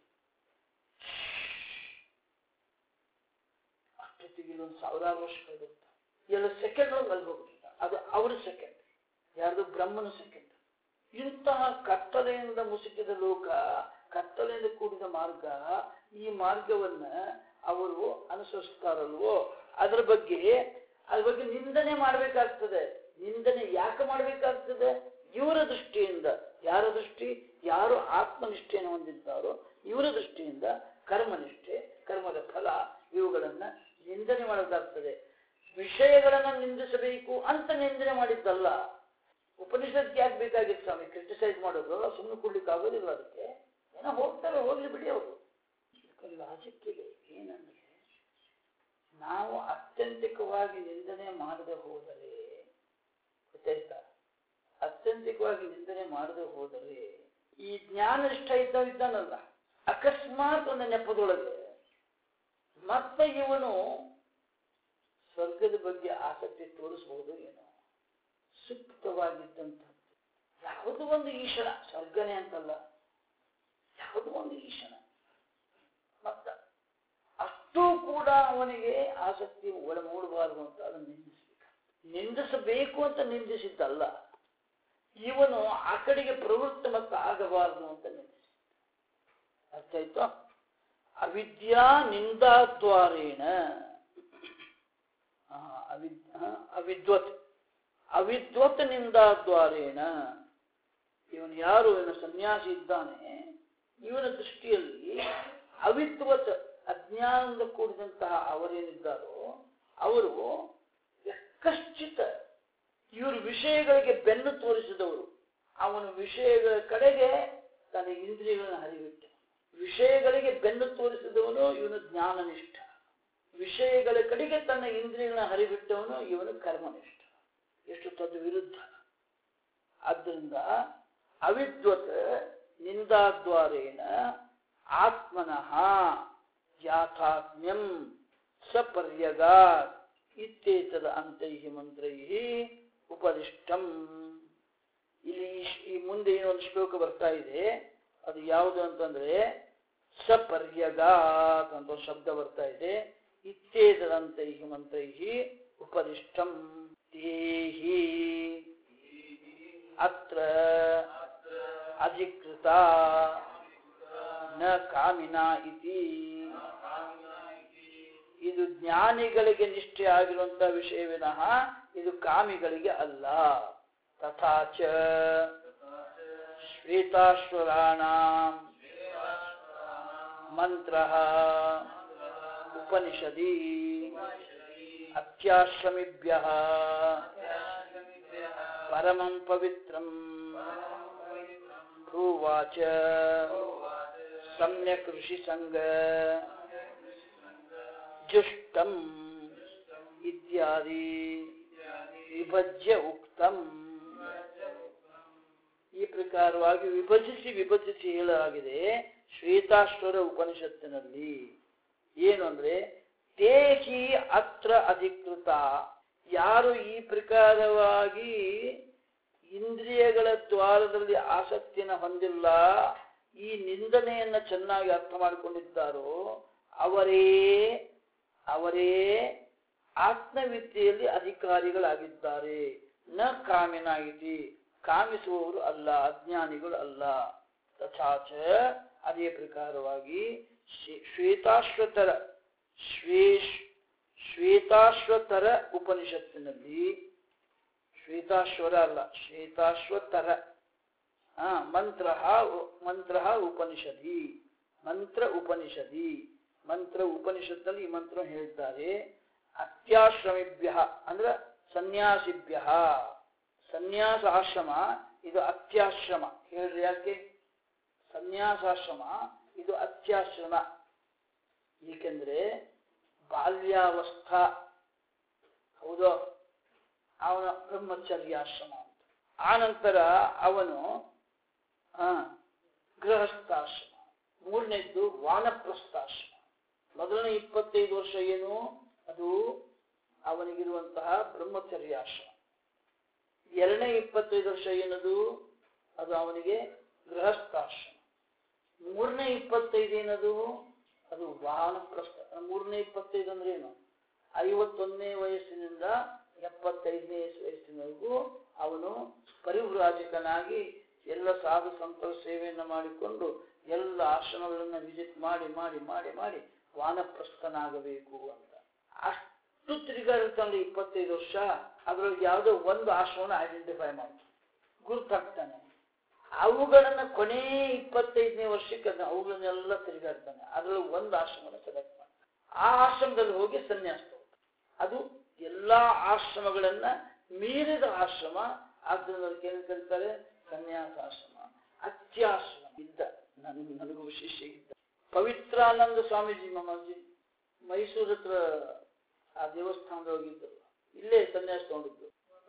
ಅಷ್ಟೊತ್ತಿಗೆ ಇಲ್ಲೊಂದು ಸಾವಿರಾರು ವರ್ಷ ಕಳೆದಿರ್ತಾರೆ ಎಲ್ಲ ಸೆಕೆಂಡ್ ಒಳಗೆ ಅಲ್ಲಿ ಹೋಗ್ಬಿಟ್ಟಿರ್ತಾರೆ ಅದು ಅವರ ಸೆಕೆಂಡ್ ಯಾರ್ದು ಬ್ರಹ್ಮನ ಸೆಕೆಂಡ್ ಇಂತಹ ಕತ್ತಲೆಯಿಂದ ಮುಸುಕಿದ ಲೋಕ ಕತ್ತಲೆಯಿಂದ ಕೂಡಿದ ಮಾರ್ಗ ಈ ಮಾರ್ಗವನ್ನ ಅವರು ಅನುಸರಿಸ್ತಾರಲ್ವೋ ಅದರ ಬಗ್ಗೆ ಅದ್ರ ಬಗ್ಗೆ ನಿಂದನೆ ಮಾಡಬೇಕಾಗ್ತದೆ ನಿಂದನೆ ಯಾಕೆ ಮಾಡಬೇಕಾಗ್ತದೆ ಇವರ ದೃಷ್ಟಿಯಿಂದ ಯಾರ ದೃಷ್ಟಿ ಯಾರು ಆತ್ಮನಿಷ್ಠೆಯನ್ನು ಹೊಂದಿದ್ದಾರೋ ಇವರ ದೃಷ್ಟಿಯಿಂದ ಕರ್ಮನಿಷ್ಠೆ ಕರ್ಮದ ಫಲ ಇವುಗಳನ್ನ ನಿಂದನೆ ಮಾಡಬೇಕಾಗ್ತದೆ ವಿಷಯಗಳನ್ನ ನಿಂದಿಸಬೇಕು ಅಂತ ನಿಂದನೆ ಮಾಡಿದ್ದಲ್ಲ ಉಪನಿಷತ್ಗೆ ಯಾಕೆ ಬೇಕಾಗಿತ್ತು ಸ್ವಾಮಿ ಕ್ರಿಟಿಸೈಸ್ ಮಾಡೋದು ಸುಮ್ಮನೆ ಕೊಡ್ಲಿಕ್ಕೆ ಆಗೋದಿಲ್ಲ ಅದಕ್ಕೆ ಏನೋ ಹೋಗ್ತಾರೆ ಹೋಗ್ಲಿ ಬಿಡಿ ಅವರು ಲಾಜಿಕ್ ಇದೆ ಏನಂದ್ರೆ ನಾವು ಅತ್ಯಂತಿಕವಾಗಿ ನಿಂದನೆ ಮಾಡದೆ ಹೋದರೆ ಗೊತ್ತಾಯ್ತಾ ಅತ್ಯಂತಿಕವಾಗಿ ನಿಂದನೆ ಮಾಡದೆ ಹೋದರೆ ಈ ಜ್ಞಾನ ಇಷ್ಟ ಇದ್ದ ಇದ್ದಾನಲ್ಲ ಅಕಸ್ಮಾತ್ ಒಂದು ನೆಪದೊಳಗೆ ಮತ್ತೆ ಇವನು ಸ್ವರ್ಗದ ಬಗ್ಗೆ ಆಸಕ್ತಿ ತೋರಿಸಬಹುದು ಏನೋ ಸುಪ್ತವಾಗಿದ್ದಂಥದ್ದು ಯಾವುದೋ ಒಂದು ಈಶ್ವರ ಸ್ವರ್ಗನೇ ಅಂತಲ್ಲ ಯಾವುದೋ ಒಂದು ಈಶ್ವರ ಮತ್ತ ಅಷ್ಟೂ ಕೂಡ ಅವನಿಗೆ ಆಸಕ್ತಿ ಒಳ ಮೂಡಬಾರದು ಅಂತ ಅದನ್ನು ನಿಂದಿಸಬೇಕು ನಿಂದಿಸಬೇಕು ಅಂತ ನಿಂದಿಸಿದ್ದಲ್ಲ ಇವನು ಆ ಕಡೆಗೆ ಪ್ರವೃತ್ತ ಮತ್ತು ಆಗಬಾರದು ಅಂತ ನಿಂದಿಸಿ ಅರ್ಥ ಆಯ್ತು ಅವಿದ್ಯಾ ನಿಂದಾದ್ವಾರೇಣ ಅವಿದ್ ಹ? ಅವಿದ್ವತ್ ಅವಿದ್ವತ್ನಿಂದ ದ್ವಾರೇಣ ಇವನು ಯಾರು ಇವನು ಸನ್ಯಾಸಿ ಇದ್ದಾನೆ ಇವನ ದೃಷ್ಟಿಯಲ್ಲಿ ಅವಿದ್ವತ್ ಅಜ್ಞಾನದಿಂದ ಕೂಡಿದಂತಹ ಅವರೇನಿದ್ದಾರೋ ಅವರು ಕಶ್ಚಿತ ಇವರು ವಿಷಯಗಳಿಗೆ ಬೆನ್ನು ತೋರಿಸಿದವರು ಅವನು ವಿಷಯಗಳ ಕಡೆಗೆ ತನ್ನ ಇಂದ್ರಿಯಗಳನ್ನು ಹರಿಬಿಟ್ಟ ವಿಷಯಗಳಿಗೆ ಬೆನ್ನು ತೋರಿಸಿದವನು ಇವನು ಜ್ಞಾನನಿಷ್ಠ ವಿಷಯಗಳ ಕಡೆಗೆ ತನ್ನ ಇಂದ್ರಿಯಗಳನ್ನ ಹರಿಬಿಟ್ಟವನು ಇವನು ಕರ್ಮನಿಷ್ಠ ಎಷ್ಟು ತದ್ ವಿರುದ್ಧ ಆದ್ದರಿಂದ ಅವಿದ್ವತ್ ನಿಂದಾದ್ವಾರೇಣ ಆತ್ಮನಃ ಯಾಥಾತ್ಮ್ಯಂ ಸಪರ್ಯಗಾ ಇತ್ಯೇತದ ಅಂತೈ ಮಂತ್ರೈ ಉಪದಿಷ್ಟಂ ಇಲ್ಲಿ ಈ ಶ್ಲ- ಈ ಮುಂದೆ ಏನೊಂದು ಶ್ಲೋಕ ಬರ್ತಾ ಇದೆ ಅದು ಯಾವುದು ಅಂತಂದ್ರೆ ಸಪರ್ಯಗಾತ್ ಅಂತ ಒಂದು ಶಬ್ದ ಬರ್ತಾ ಇದೆ ಇತ್ಯೇತದಂತೈ ಮಂತ್ರೈ ಉಪದಿಷ್ಟಂ ತೇಹಿ ಅತ್ರ ಅಧಿಕೃತ ನ ಕಾಮಿನ ಇತಿ ಇದು ಜ್ಞಾನಿಗಳಿಗೆ ನಿಷ್ಠೆ ಆಗಿರುವಂತಹ ವಿಷಯ ವಿನಃ ಇದು ಕಾಮಿಗಳಿಗೆ ಅಲ್ಲ ತಥಾಚ ಶ್ವೇತಾಶ್ವರಾಣಾಂ ಮಂತ್ರ ಉಪನಿಷದಿ ಅತ್ಯಾಶ್ರಮಿಭ್ಯ ಪರಮಂ ಪವಿತ್ರಂ ಭೂವಾಚ ಸಮ್ಯಕ್ ಋಷಿ ಸಂಗ ಜುಷ್ಟಂ ಇತ್ಯಾದಿ ವಿಭಜ್ಯ ಉಕ್ತಂ ಈ ಪ್ರಕಾರವಾಗಿ ವಿಭಜಿಸಿ ವಿಭಜಿಸಿ ಹೇಳಲಾಗಿದೆ ಶ್ವೇತಾಶ್ವರ ಉಪನಿಷತ್ತಿನಲ್ಲಿ ಏನು ಅಂದ್ರೆ ತೇಹಿ ಅತ್ರ ಅಧಿಕೃತ ಯಾರು ಈ ಪ್ರಕಾರವಾಗಿ ಇಂದ್ರಿಯಗಳ ದ್ವಾರದಲ್ಲಿ ಆಸಕ್ತಿಯನ್ನು ಹೊಂದಿಲ್ಲ ಈ ನಿಂದನೆಯನ್ನ ಚೆನ್ನಾಗಿ ಅರ್ಥ ಮಾಡಿಕೊಂಡಿದ್ದಾರೋ ಅವರೇ ಅವರೇ ಆತ್ಮವಿದ್ಯೆಯಲ್ಲಿ ಅಧಿಕಾರಿಗಳಾಗಿದ್ದಾರೆ ನ ಕಾಮಿನ ಇತಿ ಕಾಮಿಸುವವರು ಅಲ್ಲ ಅಜ್ಞಾನಿಗಳು ಅಲ್ಲ ತಥಾಚ ಅದೇ ಪ್ರಕಾರವಾಗಿ ಶ್ವೇ- ಶ್ವೇತಾಶ್ವತರ ಶ್ವೇಶ್ ಶ್ವೇತಾಶ್ವತರ ಉಪನಿಷತ್ತಿನಲ್ಲಿ ಶ್ವೇತಾಶ್ವರ ಅಲ್ಲ ಶ್ವೇತಾಶ್ವತರ ಹಾ ಮಂತ್ರ ಮಂತ್ರ ಉಪನಿಷದಿ ಮಂತ್ರ ಉಪನಿಷದಿ ಮಂತ್ರ ಉಪನಿಷತ್ತಲ್ಲಿ ಈ ಮಂತ್ರ ಹೇಳಿದ್ದಾರೆ ಅತ್ಯಾಶ್ರಮಿಭ್ಯ ಅಂದ್ರೆ ಸನ್ಯಾಸಿಭ್ಯ ಸನ್ಯಾಸ ಆಶ್ರಮ ಇದು ಅತ್ಯಾಶ್ರಮ ಹೇಳ್ರಿ ಯಾಕೆ ಸನ್ಯಾಸಾಶ್ರಮ ಇದು ಅತ್ಯಾಶ್ರಮ ಏಕೆಂದ್ರೆ ಬಾಲ್ಯಾವಸ್ಥಾ ಹೌದು ಅವನ ಬ್ರಹ್ಮಚರ್ಯಾಶ್ರಮ ಅಂತ ಆನಂತರ ಅವನು ಆ, ಗೃಹಸ್ಥಾಶ್ರಮ ಮೂರನೇದ್ದು ವಾನಪ್ರಸ್ಥಾಶ್ರಮ ಮೊದಲನೇ ಇಪ್ಪತ್ತೈದು ವರ್ಷ ಏನು ಅದು ಅವನಿಗಿರುವಂತಹ ಬ್ರಹ್ಮಚರ್ಯಾಶ್ರಮ ಎರಡನೇ ಇಪ್ಪತ್ತೈದು ವರ್ಷ ಏನದು ಅದು ಅವನಿಗೆ ಗೃಹಸ್ಥಾಶ್ರಮ ಮೂರನೇ ಇಪ್ಪತ್ತೈದು ಏನದು ಅದು ವಾನಪ್ರಸ್ಥ ಮೂರನೇ ಇಪ್ಪತ್ತೈದು ಅಂದ್ರೆ ಏನು ಐವತ್ತೊಂದನೇ ವಯಸ್ಸಿನಿಂದ ಎಪ್ಪತ್ತೈದನೇ ವಯಸ್ಸಿನವರೆಗೂ ಅವನು ಪರಿವ್ರಾಜಕನಾಗಿ ಎಲ್ಲ ಸಾಧು ಸಂತರ ಸೇವೆಯನ್ನು ಮಾಡಿಕೊಂಡು ಎಲ್ಲ ಆಶ್ರಮಗಳನ್ನು ವಿಸಿಟ್ ಮಾಡಿ ಮಾಡಿ ಮಾಡಿ ಮಾಡಿ ವಾನಪ್ರಸ್ಥನಾಗಬೇಕು ಅಂತ ಅಷ್ಟು ತಿರುಗಾಡುತ್ತಾನೆ ಇಪ್ಪತ್ತೈದು ವರ್ಷ ಅದರೊಳಗೆ ಯಾವುದೋ ಒಂದು ಆಶ್ರಮನ ಐಡೆಂಟಿಫೈ ಮಾಡ್ತಾನೆ ಗುರುತಾಗ್ತಾನೆ ಅವುಗಳನ್ನ ಕೊನೆ ಇಪ್ಪತ್ತೈದನೇ ವರ್ಷಕ್ಕೆ ಅದನ್ನ ಅವುಗಳನ್ನೆಲ್ಲ ತಿರುಗಾಡ್ತಾನೆ ಅದರೊಳಗೆ ಒಂದು ಆಶ್ರಮನ ಸೆಲೆಕ್ಟ್ ಮಾಡ್ತಾನೆ ಆ ಆಶ್ರಮದಲ್ಲಿ ಹೋಗಿ ಸನ್ಯಾಸ ತಗೋತಾನೆ. ಅದು ಎಲ್ಲಾ ಆಶ್ರಮಗಳನ್ನ ಮೀರಿದ ಆಶ್ರಮ ಆದ್ದರಿಂದ ಅದಕ್ಕೆ ಏನು ಕರೀತಾರೆ ಸನ್ಯಾಸಾಶ್ರಮ ಅತ್ಯಾಶ್ರಮ ಇದ್ದ ನನ್ ನನಗೂ ಶಿಷ್ಯ ಇದ್ದ ಪವಿತ್ರಾನಂದ ಸ್ವಾಮೀಜಿ ಮಾಮಾಜಿ ಮೈಸೂರು ಹತ್ರ ಆ ದೇವಸ್ಥಾನದೊಳಗೆ ಇದ್ದರು ಇಲ್ಲೇ ಸನ್ಯಾಸ ತಗೊಂಡಿದ್ದು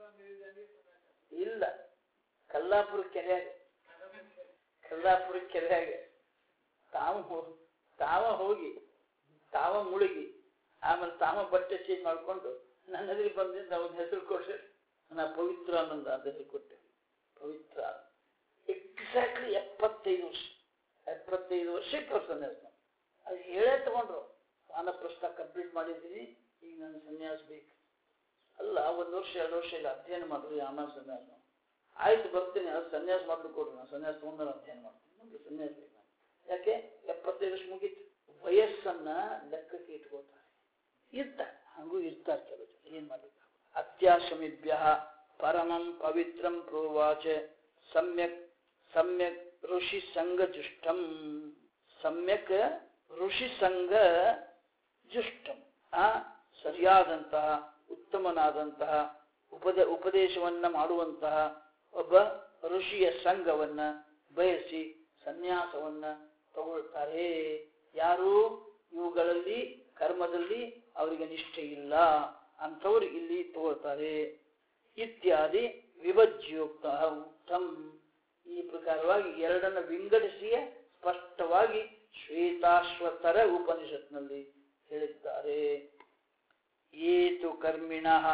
ಇಲ್ಲ ಕಲ್ಲಾಪುರ ಕೆರೆಯಾಗ ಕಲ್ಲಾಪುರ ಕೆರೆಯಾಗ ತಾವು ಹೋ- ತಾವ ಹೋಗಿ ತಾವ ಮುಳುಗಿ ಆಮೇಲೆ ತಾವ ಬಟ್ಟೆ ಚೇಂಜ್ ಮಾಡ್ಕೊಂಡು ನನ್ನ ಎದುರಿಗೆ ಬಂದಿದ್ದು ಅವ್ನ ಹೆಸರು ಕೊಟ್ಟೆ ನಾ ಪವಿತ್ರಾನಂದ ಅಂತ ಹೆಸರು ಕೊಟ್ಟೆ ಪವಿತ್ರ ಎಕ್ಸಾಕ್ಟ್ಲಿ ಎಪ್ಪತ್ತೈದು ವರ್ಷ ಎಪ್ಪತ್ತೈದು ವರ್ಷಕ್ಕೆ ಅವ್ರು ಸನ್ಯಾಸ ಮಾಡ್ರು. ಅದು ಹೇಳೇ ತಗೊಂಡ್ರು ವಾನಪ್ರಸ್ಥ ಕಂಪ್ಲೀಟ್ ಮಾಡಿದ್ದೀನಿ ಈಗ ನನ್ನ ಸನ್ಯಾಸ ಬೇಕು ಅಲ್ಲ ಒಂದು ವರ್ಷ ಎರಡು ವರ್ಷ ಇಲ್ಲ ಅಧ್ಯಯನ ಮಾಡಿದ್ರು ಆಮೇಲೆ ಸನ್ಯಾಸ ಮಾಡು. ಆಯ್ತು ಬರ್ತೀನಿ ಅದು ಸನ್ಯಾಸ ಮಾಡ್ಲಿಕ್ಕೆ ಕೊಡ್ರಿ ನಾನು ಸನ್ಯಾಸ ತಗೊಂಡ್ರೆ ಅಧ್ಯಯನ ಮಾಡ್ತೀನಿ ನಮ್ಗೆ ಸನ್ಯಾಸ ಬೇಕು ನನಗೆ. ಯಾಕೆ ಎಪ್ಪತ್ತೈದು ವರ್ಷ ಮುಗೀತು ವಯಸ್ಸನ್ನ ಲೆಕ್ಕಕ್ಕೆ ಇಟ್ಕೋತಾರೆ ಇರ್ತಾರೆ ಹಂಗೂ ಇರ್ತಾರೆ ಕೆಲವು ಜನ ಏನ್ ಮಾಡ್ಲಿಕ್ಕೆ ಅತ್ಯಾಶಮಿಭ್ಯ ಪರಮಂ ಪವಿತ್ರಂ ಪ್ರೋವಾಚ ಸಮ್ಯಕ್ ಸಮ್ಯಕ್ ಋಷಿ ಸಂಘ ಜುಷ್ಟಂ ಸಮ್ಯಕ್ ಋಷಿ ಸಂಘ ಜುಷ್ಟಂ ಆ ಸರಿಯಾದಂತಹ ಉತ್ತಮನಾದಂತಹ ಉಪದ ಉಪದೇಶವನ್ನ ಮಾಡುವಂತಹ ಒಬ್ಬ ಋಷಿಯ ಸಂಘವನ್ನ ಬಯಸಿ ಸನ್ಯಾಸವನ್ನ ತಗೊಳ್ತಾರೆ ಯಾರು ಇವುಗಳಲ್ಲಿ ಕರ್ಮದಲ್ಲಿ ಅವರಿಗೆ ನಿಷ್ಠೆ ಇಲ್ಲ ಅಂಥವ್ರು ಇಲ್ಲಿ ತಗೊಳ್ತಾರೆ ಇತ್ಯಾದಿ ವಿಭಜ್ಯೋಕ್ತ ಉತ್ತಮ್ ಈ ಪ್ರಕಾರವಾಗಿ ಎರಡನ್ನ ವಿಂಗಡಿಸಿಯೇ ಸ್ಪಷ್ಟವಾಗಿ ಶ್ವೇತಾಶ್ವತರ ಉಪನಿಷತ್ನಲ್ಲಿ ಹೇಳಿದ್ದಾರೆ ಏತು ಕರ್ಮಿಣಃ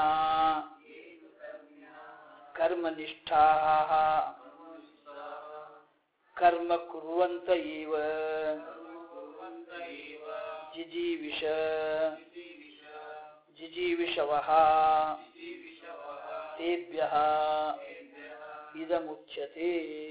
ಕರ್ಮನಿಷ್ಠಾ ಕರ್ಮ ಕುರ್ವಂತ ಇವ ಜಿಜೀವಿಷ ಜಿಜೀವಿಷವಃ ತೇಭ್ಯಃ ಇದಮುಚ್ಯತೆ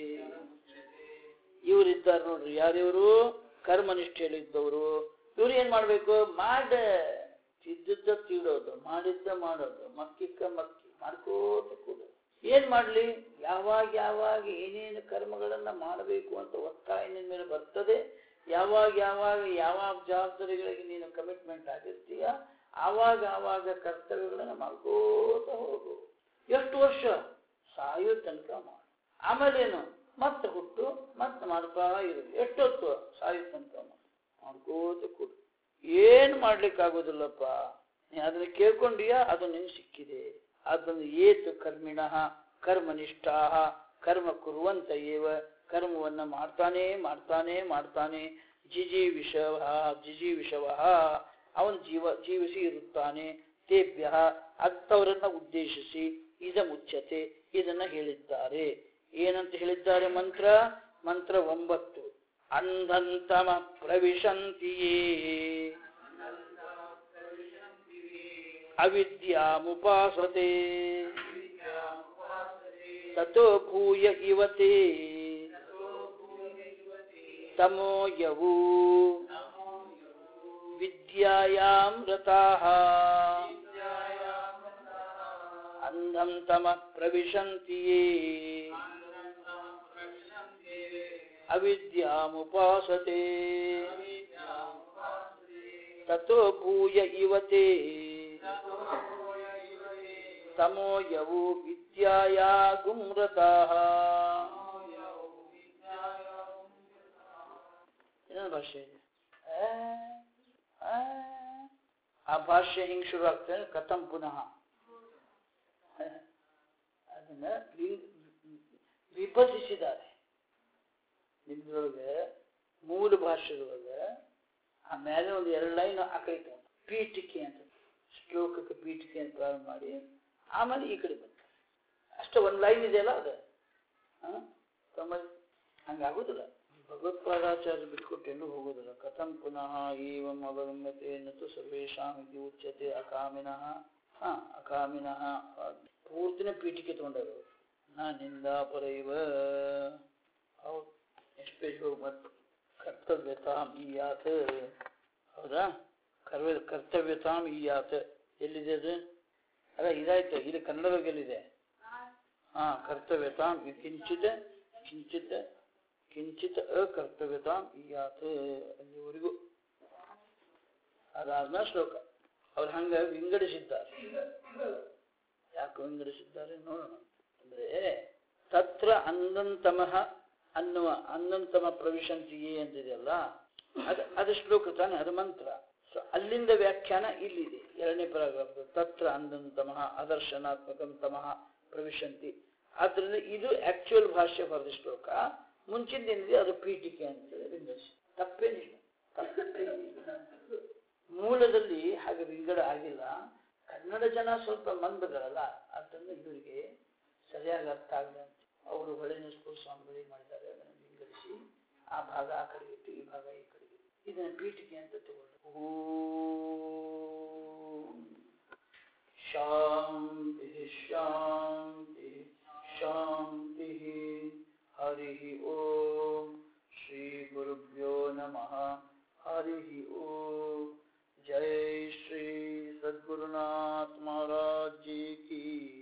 ಇವರಿದ್ದಾರೆ ನೋಡ್ರಿ ಯಾರಿವರು ಕರ್ಮನಿಷ್ಠೆಯಲ್ಲಿದ್ದವರು ಇವ್ರು ಏನ್ ಮಾಡ್ಬೇಕು ಮಾಡ ತಿದ್ದದ್ದ ತೀಡೋದು ಮಾಡಿದ್ದ ಮಾಡೋದು ಮಕ್ಕಿಕ್ಕ ಮಕ್ಕಿ ಮಾಡ್ಕೋತ ಕೂಡೋದು ಏನ್ ಮಾಡ್ಲಿ ಯಾವಾಗ ಯಾವಾಗ ಏನೇನು ಕರ್ಮಗಳನ್ನ ಮಾಡಬೇಕು ಅಂತ ಒತ್ತಾಯ ನಿನ್ ಮೇಲೆ ಬರ್ತದೆ ಯಾವಾಗ ಯಾವಾಗ ಯಾವಾಗ ಜವಾಬ್ದಾರಿಗಳಿಗೆ ನೀನು ಕಮಿಟ್ಮೆಂಟ್ ಆಗಿರ್ತೀಯ ಆವಾಗ ಆವಾಗ ಕರ್ತವ್ಯಗಳನ್ನ ಮಾಡ್ಕೋತ ಹೋಗು ಎಷ್ಟು ವರ್ಷ ಸಾಯೋ ತನಕ ಮಾಡು ಆಮೇಲೇನು ಮತ್ತೆ ಹುಟ್ಟು ಮತ್ತೆ ಮಾಡ್ತಾ ಇರು ಎಷ್ಟೊತ್ತು ಸಾಯೋ ತನಕ ಮಾಡು ಮಾಡ್ಕೋತ ಕೊಡು ಏನ್ ಮಾಡ್ಲಿಕ್ಕಾಗೋದಿಲ್ಲಪ್ಪ ನೀ ಅದನ್ನ ಕೇಳ್ಕೊಂಡಿಯಾ ಅದು ನಿನ್ ಸಿಕ್ಕಿದೆ ಅದನ್ನು ಏತು ಕರ್ಮಿಣಃ ಕರ್ಮನಿಷ್ಠಾ ಕರ್ಮ ಕುರುವಂತ ಏವ ಕರ್ಮವನ್ನ ಮಾಡ್ತಾನೆ ಮಾಡ್ತಾನೆ ಮಾಡ್ತಾನೆ ಜಿಜಿ ವಿಷವ ಜಿಜಿ ವಿಷವ ಅವನು ಜೀವ ಜೀವಿಸಿ ಇರುತ್ತಾನೆ ತೇಭ್ಯ ಅಂಥವರನ್ನ ಉದ್ದೇಶಿಸಿ ಇದ ಮುಚ್ಚತೆ ಇದನ್ನ ಹೇಳಿದ್ದಾರೆ ಏನಂತ ಹೇಳಿದ್ದಾರೆ ಮಂತ್ರ ಮಂತ್ರ ಒಂಬತ್ತು ಅಂಧಂತಮ ಪ್ರವಿಶಂತಿಯೇ ಅವಿದ್ಯಾಮುಪಾಸತೆ ತಥೋ ಭೂಯ ಇವತೆ ತಮೋಯವು ವಿದ್ಯಾಯಾಂ ರತಾಃ ಅಂಧಂ ತಮ ಪ್ರವಿಶಂತಿ ಯೇ ಅವಿದ್ಯಾಮುಪಾಸತೆ ತಥೋ ಭೂಯ ಇವತೆ ತಮೋಯವು ವಿದ್ಯಾಯಾ ಗುಮ್ರತಾಃ ಇನ್ನೊಂದು ಭಾಷೆ ಇದೆ ಆ, ಆ, ಆ ಭಾಷೆ ಹಿಂಗ್ ಶುರು ಆಗ್ತದೆ ಕಥಂ ಪುನಃ ಅದನ್ನ ವಿ- ವಿಭಜಿಸಿದ್ದಾರೆ ನಿಮ್ದ್ರೊಳಗೆ ಮೂಲ ಭಾಷೆದೊಳಗೆ ಆ ಮೇಲೆ ಒಂದು ಎರಡು ಲೈನ್ ಹಾಕೈತೆ ಪೀಠಿಕೆ ಅಂತ ಶ್ಲೋಕಕ್ಕೆ ಪೀಠಿಕೆ ಅಂತ ಪ್ರಾರಂಭ ಮಾಡಿ ಆಮೇಲೆ ಈ ಕಡೆ ಬಂತು ಅಷ್ಟೇ ಒಂದು ಲೈನ್ ಇದೆಯಲ್ಲ ಅದು ತಮ್ಮ ಹಂಗಾಗೋದಿಲ್ಲ ಭಗವತ್ಪಾದಾಚಾರ್ಯ ಬಿಟ್ಕೊಟ್ಟು ಎಲ್ಲೂ ಹೋಗೋದಿಲ್ಲ ಕಥಂ ಪುನಃ ಏವಂ ಅವಗಮ್ಯತೆ ನತು ಸರ್ವೇಷಾಂ ಇತಿ ಉಚ್ಯತೆ ಅಕಾಮಿನಃ ಹಾ ಅಕಾಮಿನಃ ಪೂರ್ತಿನ ಪೀಠಿಕೆ ತಗೊಂಡರು ನಾ ನಿಂದಾಪರ ಇವ ಹೌದು ನೆಕ್ಸ್ಟ್ ಪೇಜ್ ಹೋಗಿ ಮತ್ತೆ ಕರ್ತವ್ಯತಾಂ ಈಯಾತ್ ಹೌದಾ ಕರ್ವ ಕರ್ತವ್ಯತಾಂ ಈಯಾತ್ ಎಲ್ಲಿದೆ ಅದು ಅಲ್ಲ ಇದಾಯ್ತು ಇಲ್ಲಿ ಕನ್ನಡದಾಗ ಎಲ್ಲಿದೆ ಹಾ ಕರ್ತವ್ಯತಾಂ ಇ- ಕಿಂಚಿತ್ ಕಿಂಚಿತ್ ಕಿಂಚಿತ್ ಅಕರ್ತವ್ಯತಾಂ ಈಯಾತ್ ಅಲ್ಲಿವರೆಗೂ ಅದಾದ್ಮೇಲೆ ಶ್ಲೋಕ ಅವ್ರು ಹಂಗ ವಿಂಗಡಿಸಿದ್ದಾರೆ ಯಾಕೆ ವಿಂಗಡಿಸಿದ್ದಾರೆ ನೋಡೋಣ ಅಂದ್ರೆ ತತ್ರ ಅಂದಂತಮಃ ಅನ್ನುವ ಅಂದಂತಮ ಪ್ರವಿಶಂತಿಯೇ ಅಂತಿದೆಯಲ್ಲ ಅದು ಅದು ಶ್ಲೋಕ ತಾನೆ ಅದು ಮಂತ್ರ ಸೊ ಅಲ್ಲಿಂದ ವ್ಯಾಖ್ಯಾನ ಇಲ್ಲಿದೆ ಎರಡನೇ ಪರಾಗ್ರಾಫ್ ತತ್ರ ಅಂದಂತಮಃ ಅದರ್ಶನಾತ್ಮಕಂ ತಮಃ ಪ್ರವಿಶಂತಿ ಆದ್ರಿಂದ ಇದು ಆಕ್ಚುಯಲ್ ಭಾಷ್ಯ ಬರೆದ ಶ್ಲೋಕ ಮುಂಚಿಂದೇನಿದೆ ಅದು ಪೀಠಿಕೆ ಅಂತ ವಿಂಗಡಿಸಿ ತಪ್ಪೇನಿಲ್ಲ ತಪ್ಪೇನಿಲ್ಲ ಮೂಲದಲ್ಲಿ ಹಾಗೆ ವಿಂಗಡ ಆಗಿಲ್ಲ ಕನ್ನಡ ಜನ ಸ್ವಲ್ಪ ಮಂದಗಳಲ್ಲ ಅದರಿಂದ ಇವರಿಗೆ ಸರಿಯಾಗಿ ಅರ್ಥ ಆಗಲಿ ಅಂತ ಅವರು ಹೊಳೆನಸ್ಪುರ ಸ್ವಾಮಿಗಳು ಮಾಡಿದ್ದಾರೆ ಅದನ್ನು ವಿಂಗಡಿಸಿ ಆ ಭಾಗ ಆ ಕಡೆ ಇಟ್ಟು ಈ ಭಾಗ ಈ ಕಡೆ ಇಟ್ಟು ಇದನ್ನು ಪೀಠಿಕೆ ಅಂತ ತಗೊಳ್ಳಿ ಓಂ ಶಾಂತಿ ಶಾಂತಿ ಶಾಂತಿ ಹರಿ ಓಂ ಶ್ರೀ ಗುರುಭ್ಯೋ ನಮಃ ಹರಿ ಓಂ ಜೈ ಶ್ರೀ सद्गुरुनाथ महाराज जी की